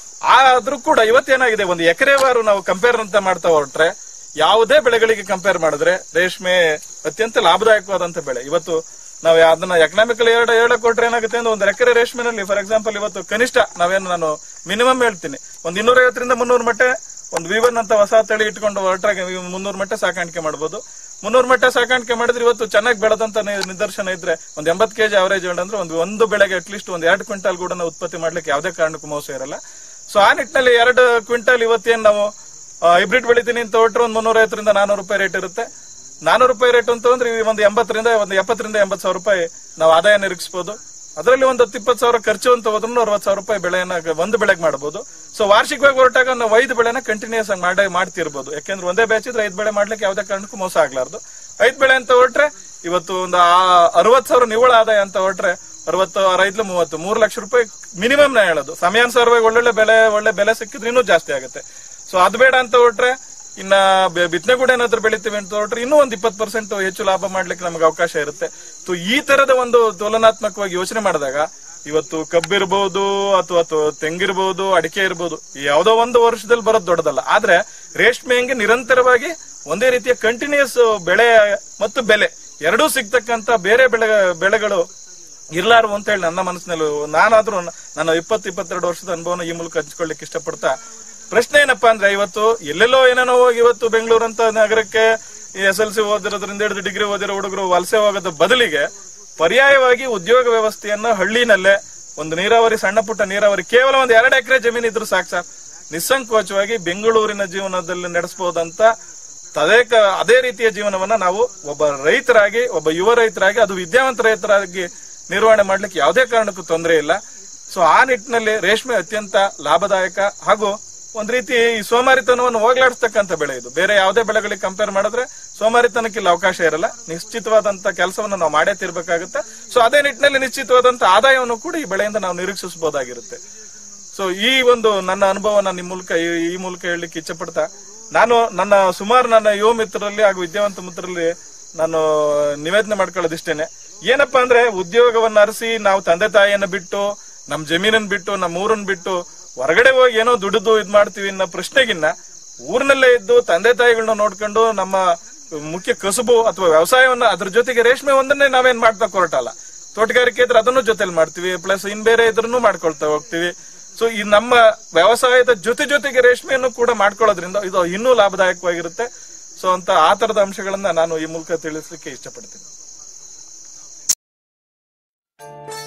ಆದ್ರೂ ಕೂಡ ಇವತ್ತೇನಾಗಿದೆ ಒಂದು ಎಕರೆವಾರು ನಾವು ಕಂಪೇರ್ ಅಂತ ಮಾಡ್ತಾ ಹೊರಟ್ರೆ ಯಾವುದೇ ಬೆಳೆಗಳಿಗೆ ಕಂಪೇರ್ ಮಾಡಿದ್ರೆ ರೇಷ್ಮೆ ಅತ್ಯಂತ ಲಾಭದಾಯಕವಾದಂತ ಬೆಳೆ ಇವತ್ತು ನಾವು ಅದನ್ನ ಎಕನಾಮಿಕಲ್ ಎರಡು ಹೇಳಕ್ ಕೊಟ್ರೆ ಏನಾಗುತ್ತೆ ಅಂದ್ರೆ ಒಂದು ಎಕರೆ ರೇಷ್ಮೆನಲ್ಲಿ ಫಾರ್ ಎಕ್ಸಾಂಪಲ್ ಇವತ್ತು ಕನಿಷ್ಠ ನಾವೇನು ನಾನು ಮಿನಿಮಮ್ ಹೇಳ್ತೀನಿ ಒಂದು ಇನ್ನೂರೈವತ್ತರಿಂದ ಮುನ್ನೂರು ಮಟ್ಟ ಒಂದು ವಿವನ್ ಅಂತ ಹೊಸ ತಳಿ ಇಟ್ಕೊಂಡು ಹೊರಟ್ರಾಗ ಮುನ್ನೂರು ಮಟ್ಟ ಸಾಕಾಣಿಕೆ ಮಾಡಬಹುದು ಮುನ್ನೂರು ಮಟ್ಟ ಸಾಕಾಣಿಕೆ ಮಾಡಿದ್ರೆ ಇವತ್ತು ಚೆನ್ನಾಗಿ ಬೆಳೆದಂತ ನಿ- ನಿದರ್ಶನ ಇದ್ರೆ ಒಂದು ಎಂಬತ್ತು ಕೆಜಿ ಅವರೇಜ್ ಅಂದ್ರೆ ಒಂದು ಒಂದು ಬೆಳೆಗೆ ಅಟ್ಲೀಸ್ಟ್ ಒಂದು ಎರಡು ಕ್ವಿಂಟಲ್ ಕೂಡ ಉತ್ಪತ್ತಿ ಮಾಡ್ಲಿಕ್ಕೆ ಯಾವುದೇ ಕಾರಣಕ್ಕೂ ಮೋಸ ಇರಲ್ಲ ಸೊ ಆ ನಿಟ್ಟಿನಲ್ಲಿ ಎರಡು ಕ್ವಿಂಟಲ್ ಇವತ್ತೇನ್ ನಾವು ಹೈಬ್ರಿಡ್ ಬೆಳಿತೀನಿ ಅಂತ ಹೊಟ್ರೆ ಒಂದು ಮುನ್ನೂರ ಐವತ್ತರಿಂದ ನಾನೂರು ರೂಪಾಯಿ ರೇಟ್ ಇರುತ್ತೆ ನಾನೂರು ರೂಪಾಯಿ ರೇಟ್ ಅಂತ ಅಂದ್ರೆ ಈ ಒಂದು ಎಂಬತ್ತರಿಂದ ಒಂದು ಎಪ್ಪತ್ತರಿಂದ ಎಂಬತ್ತು ಸಾವಿರ ರೂಪಾಯಿ ನಾವು ಆದಾಯ ನಿರೀಕ್ಷಿಸಬಹುದು ಅದರಲ್ಲಿ ಒಂದು ಹತ್ತು ಇಪ್ಪತ್ತು ಸಾವಿರ ಖರ್ಚು ಅಂತ ಹೋದ್ರೂ ಅರವತ್ತು ಸಾವಿರ ರೂಪಾಯಿ ಬೆಳೆಯನ್ನ ಒಂದು ಬೆಳೆಗೆ ಮಾಡಬಹುದು ಸೊ ವಾರ್ಷಿಕವಾಗಿ ಹೊರಟಾಗ ನಾವು ಐದು ಬೆಳೆನ ಕಂಟಿನ್ಯೂಸ್ ಆಗಿ ಮಾಡಿ ಮಾಡ್ತಿರ್ಬೋದು ಯಾಕೆಂದ್ರೆ ಒಂದೇ ಬ್ಯಾಚ್ ಇದ್ರೆ ಐದು ಬೆಳೆ ಮಾಡ್ಲಿಕ್ಕೆ ಯಾವುದೇ ಕಾರಣಕ್ಕೂ ಮೋಸ ಆಗ್ಲಾರ್ದು ಐದು ಬೆಳೆ ಅಂತ ಹೊರಟ್ರೆ ಇವತ್ತು ಒಂದು ಅರವತ್ತು ಸಾವಿರ ನಿವ್ವಳ ಆದಾಯ ಅಂತ ಹೊರಟ್ರೆ ಅರವತ್ತು ಐದ್ಲು ಮೂವತ್ತು ಮೂರು ಲಕ್ಷ ರೂಪಾಯಿ ಮಿನಿಮಮ್ ನಾ ಹೇಳೋದು ಸಮಯಾನುಸಾರವಾಗಿ ಒಳ್ಳೊಳ್ಳೆ ಬೆಲೆ ಒಳ್ಳೆ ಬೆಲೆ ಸಿಕ್ಕಿದ್ರೆ ಇನ್ನೂ ಜಾಸ್ತಿ ಆಗುತ್ತೆ ಸೊ ಅದು ಬೇಡ ಅಂತ ಹೊರಟ್ರೆ ಇನ್ನ ಬೆ- ಬಿತ್ತನೆಗೂಡ ಏನಾದ್ರು ಬೆಳಿತೀವಿ ಅಂತ ಹೊರಟ್ರೆ ಇನ್ನೂ ಒಂದು ಇಪ್ಪತ್ತು ಪರ್ಸೆಂಟ್ ಹೆಚ್ಚು ಲಾಭ ಮಾಡ್ಲಿಕ್ಕೆ ನಮಗೆ ಅವಕಾಶ ಇರುತ್ತೆ ಸೊ ಈ ತರದ ಒಂದು ತುಲನಾತ್ಮಕವಾಗಿ ಯೋಚನೆ ಮಾಡಿದಾಗ ಇವತ್ತು ಕಬ್ಬಿರ್ಬಹುದು ಅಥವಾ ತು- ತೆಂಗಿರ್ಬಹುದು ಅಡಿಕೆ ಇರ್ಬೋದು ಯಾವುದೋ ಒಂದು ವರ್ಷದಲ್ಲಿ ಬರೋದು ದೊಡ್ಡದಲ್ಲ ಆದ್ರೆ ರೇಷ್ಮೆ ಹಂಗೆ ನಿರಂತರವಾಗಿ ಒಂದೇ ರೀತಿಯ ಕಂಟಿನ್ಯೂಸ್ ಬೆಳೆ ಮತ್ತು ಬೆಲೆ ಎರಡೂ ಸಿಗ್ತಕ್ಕಂತ ಬೇರೆ ಬೆಳೆ ಬೆಳೆಗಳು ಇರ್ಲಾರು ಅಂತ ಹೇಳಿ ನನ್ನ ಮನಸ್ಸಿನಲ್ಲಿ ನಾನಾದ್ರೂ ನನ್ನ ಇಪ್ಪತ್ತು ಇಪ್ಪತ್ತೆರಡು ವರ್ಷದ ಅನುಭವನ ಈ ಮೂಲಕ ಹಂಚ್ಕೊಳ್ಳಿಕ್ಕೆ ಇಷ್ಟಪಡ್ತಾ ಪ್ರಶ್ನೆ ಏನಪ್ಪಾ ಅಂದ್ರೆ ಇವತ್ತು ಎಲ್ಲೆಲ್ಲೋ ಏನೇನೋ ಹೋಗಿ ಇವತ್ತು ಬೆಂಗಳೂರು ಅಂತ ನಗರಕ್ಕೆ ಎಸ್ ಎಲ್ ಸಿ ಓದಿರೋದ್ರಿಂದ ಹಿಡಿದು ಡಿಗ್ರಿ ಓದಿರೋ ಹುಡುಗರು ವಲಸೆ ಹೋಗೋದ ಬದಲಿಗೆ ಪರ್ಯಾಯವಾಗಿ ಉದ್ಯೋಗ ವ್ಯವಸ್ಥೆಯನ್ನ ಹಳ್ಳಿನಲ್ಲೇ ಒಂದು ನೀರಾವರಿ ಸಣ್ಣ ಪುಟ್ಟ ನೀರಾವರಿ ಕೇವಲ ಒಂದು ಎರಡು ಎಕರೆ ಜಮೀನು ಇದ್ರು ಸಾಕು ಸರ್ ನಿಸ್ಸಂಕೋಚವಾಗಿ ಬೆಂಗಳೂರಿನ ಜೀವನದಲ್ಲಿ ನಡೆಸಬಹುದಂತ ತದೇಕ ಅದೇ ರೀತಿಯ ಜೀವನವನ್ನ ನಾವು ಒಬ್ಬ ರೈತರಾಗಿ ಒಬ್ಬ ಯುವ ರೈತರಾಗಿ ಅದು ವಿದ್ಯಾವಂತ ರೈತರಾಗಿ ನಿರ್ವಹಣೆ ಮಾಡ್ಲಿಕ್ಕೆ ಯಾವುದೇ ಕಾರಣಕ್ಕೂ ತೊಂದರೆ ಇಲ್ಲ ಸೊ ಆ ನಿಟ್ಟಿನಲ್ಲಿ ರೇಷ್ಮೆ ಅತ್ಯಂತ ಲಾಭದಾಯಕ ಹಾಗೂ ಒಂದ್ ರೀತಿ ಈ ಸೋಮಾರಿತನವನ್ನು ಹೋಗ್ಲಾಡಿಸ್ತಕ್ಕಂಥ ಬೆಳೆ ಇದು ಬೇರೆ ಯಾವುದೇ ಬೆಳೆಗಳಿಗೆ ಕಂಪೇರ್ ಮಾಡಿದ್ರೆ ಸೋಮಾರಿತನಕ್ಕಿಲ್ಲ ಅವಕಾಶ ಇರಲ್ಲ ನಿಶ್ಚಿತವಾದಂತ ಕೆಲಸವನ್ನು ನಾವು ಮಾಡೇ ತಿರ್ಬೇಕಾಗುತ್ತೆ ಸೊ ಅದೇ ನಿಟ್ಟಿನಲ್ಲಿ ನಿಶ್ಚಿತವಾದಂತ ಆದಾಯವನ್ನು ಕೂಡ ಈ ಬೆಳೆಯಿಂದ ನಾವು ನಿರೀಕ್ಷಿಸಬಹುದಾಗಿರುತ್ತೆ ಸೊ ಈ ಒಂದು ನನ್ನ ಅನುಭವನ ನಿಮ್ ಮೂಲಕ ಈ- ಈ ಮೂಲಕ ಹೇಳಲಿಕ್ಕೆ ಇಚ್ಛೆ ಪಡ್ತಾ ನಾನು ನನ್ನ ಸುಮಾರು ನನ್ನ ಯುವ ಮಿತ್ರರಲ್ಲಿ ಹಾಗೂ ವಿದ್ಯಾವಂತ ಮಿತ್ರರಲ್ಲಿ ನಾನು ನಿವೇದನೆ ಮಾಡ್ಕೊಳ್ಳೋದಿಷ್ಟೇನೆ ಏನಪ್ಪಾ ಅಂದ್ರೆ ಉದ್ಯೋಗವನ್ನ ಅರಸಿ ನಾವು ತಂದೆ ತಾಯಿಯನ್ನ ಬಿಟ್ಟು ನಮ್ ಜಮೀನನ್ ಬಿಟ್ಟು ನಮ್ಮ ಊರನ್ ಬಿಟ್ಟು ಹೊರಗಡೆ ಹೋಗಿ ಏನೋ ದುಡಿದು ಇದ್ ಮಾಡ್ತೀವಿ ಅನ್ನೋ ಪ್ರಶ್ನೆಗಿನ್ನ ಊರಿನಲ್ಲೇ ಇದ್ದು ತಂದೆ ತಾಯಿಗಳನ್ನ ನೋಡ್ಕೊಂಡು ನಮ್ಮ ಮುಖ್ಯ ಕಸುಬು ಅಥವಾ ವ್ಯವಸಾಯವನ್ನ ಅದ್ರ ಜೊತೆಗೆ ರೇಷ್ಮೆ ಒಂದನ್ನೇ ನಾವೇನ್ ಮಾಡ್ತಾ ಹೊರಟಲ್ಲ ತೋಟಗಾರಿಕೆ ಇದ್ರೆ ಅದನ್ನು ಜೊತೆಲಿ ಮಾಡ್ತೀವಿ ಪ್ಲಸ್ ಇನ್ ಬೇರೆ ಇದ್ರನ್ನು ಮಾಡ್ಕೊಳ್ತಾ ಹೋಗ್ತೀವಿ ಸೊ ಈ ನಮ್ಮ ವ್ಯವಸಾಯದ ಜೊತೆ ಜೊತೆಗೆ ರೇಷ್ಮೆಯನ್ನು ಕೂಡ ಮಾಡ್ಕೊಳ್ಳೋದ್ರಿಂದ ಇದು ಇನ್ನೂ ಲಾಭದಾಯಕವಾಗಿರುತ್ತೆ ಸೊ ಅಂತ ಆ ತರದ ಅಂಶಗಳನ್ನ ನಾನು ಈ ಮೂಲಕ ತಿಳಿಸ್ಲಿಕ್ಕೆ ಇಷ್ಟಪಡ್ತೀನಿ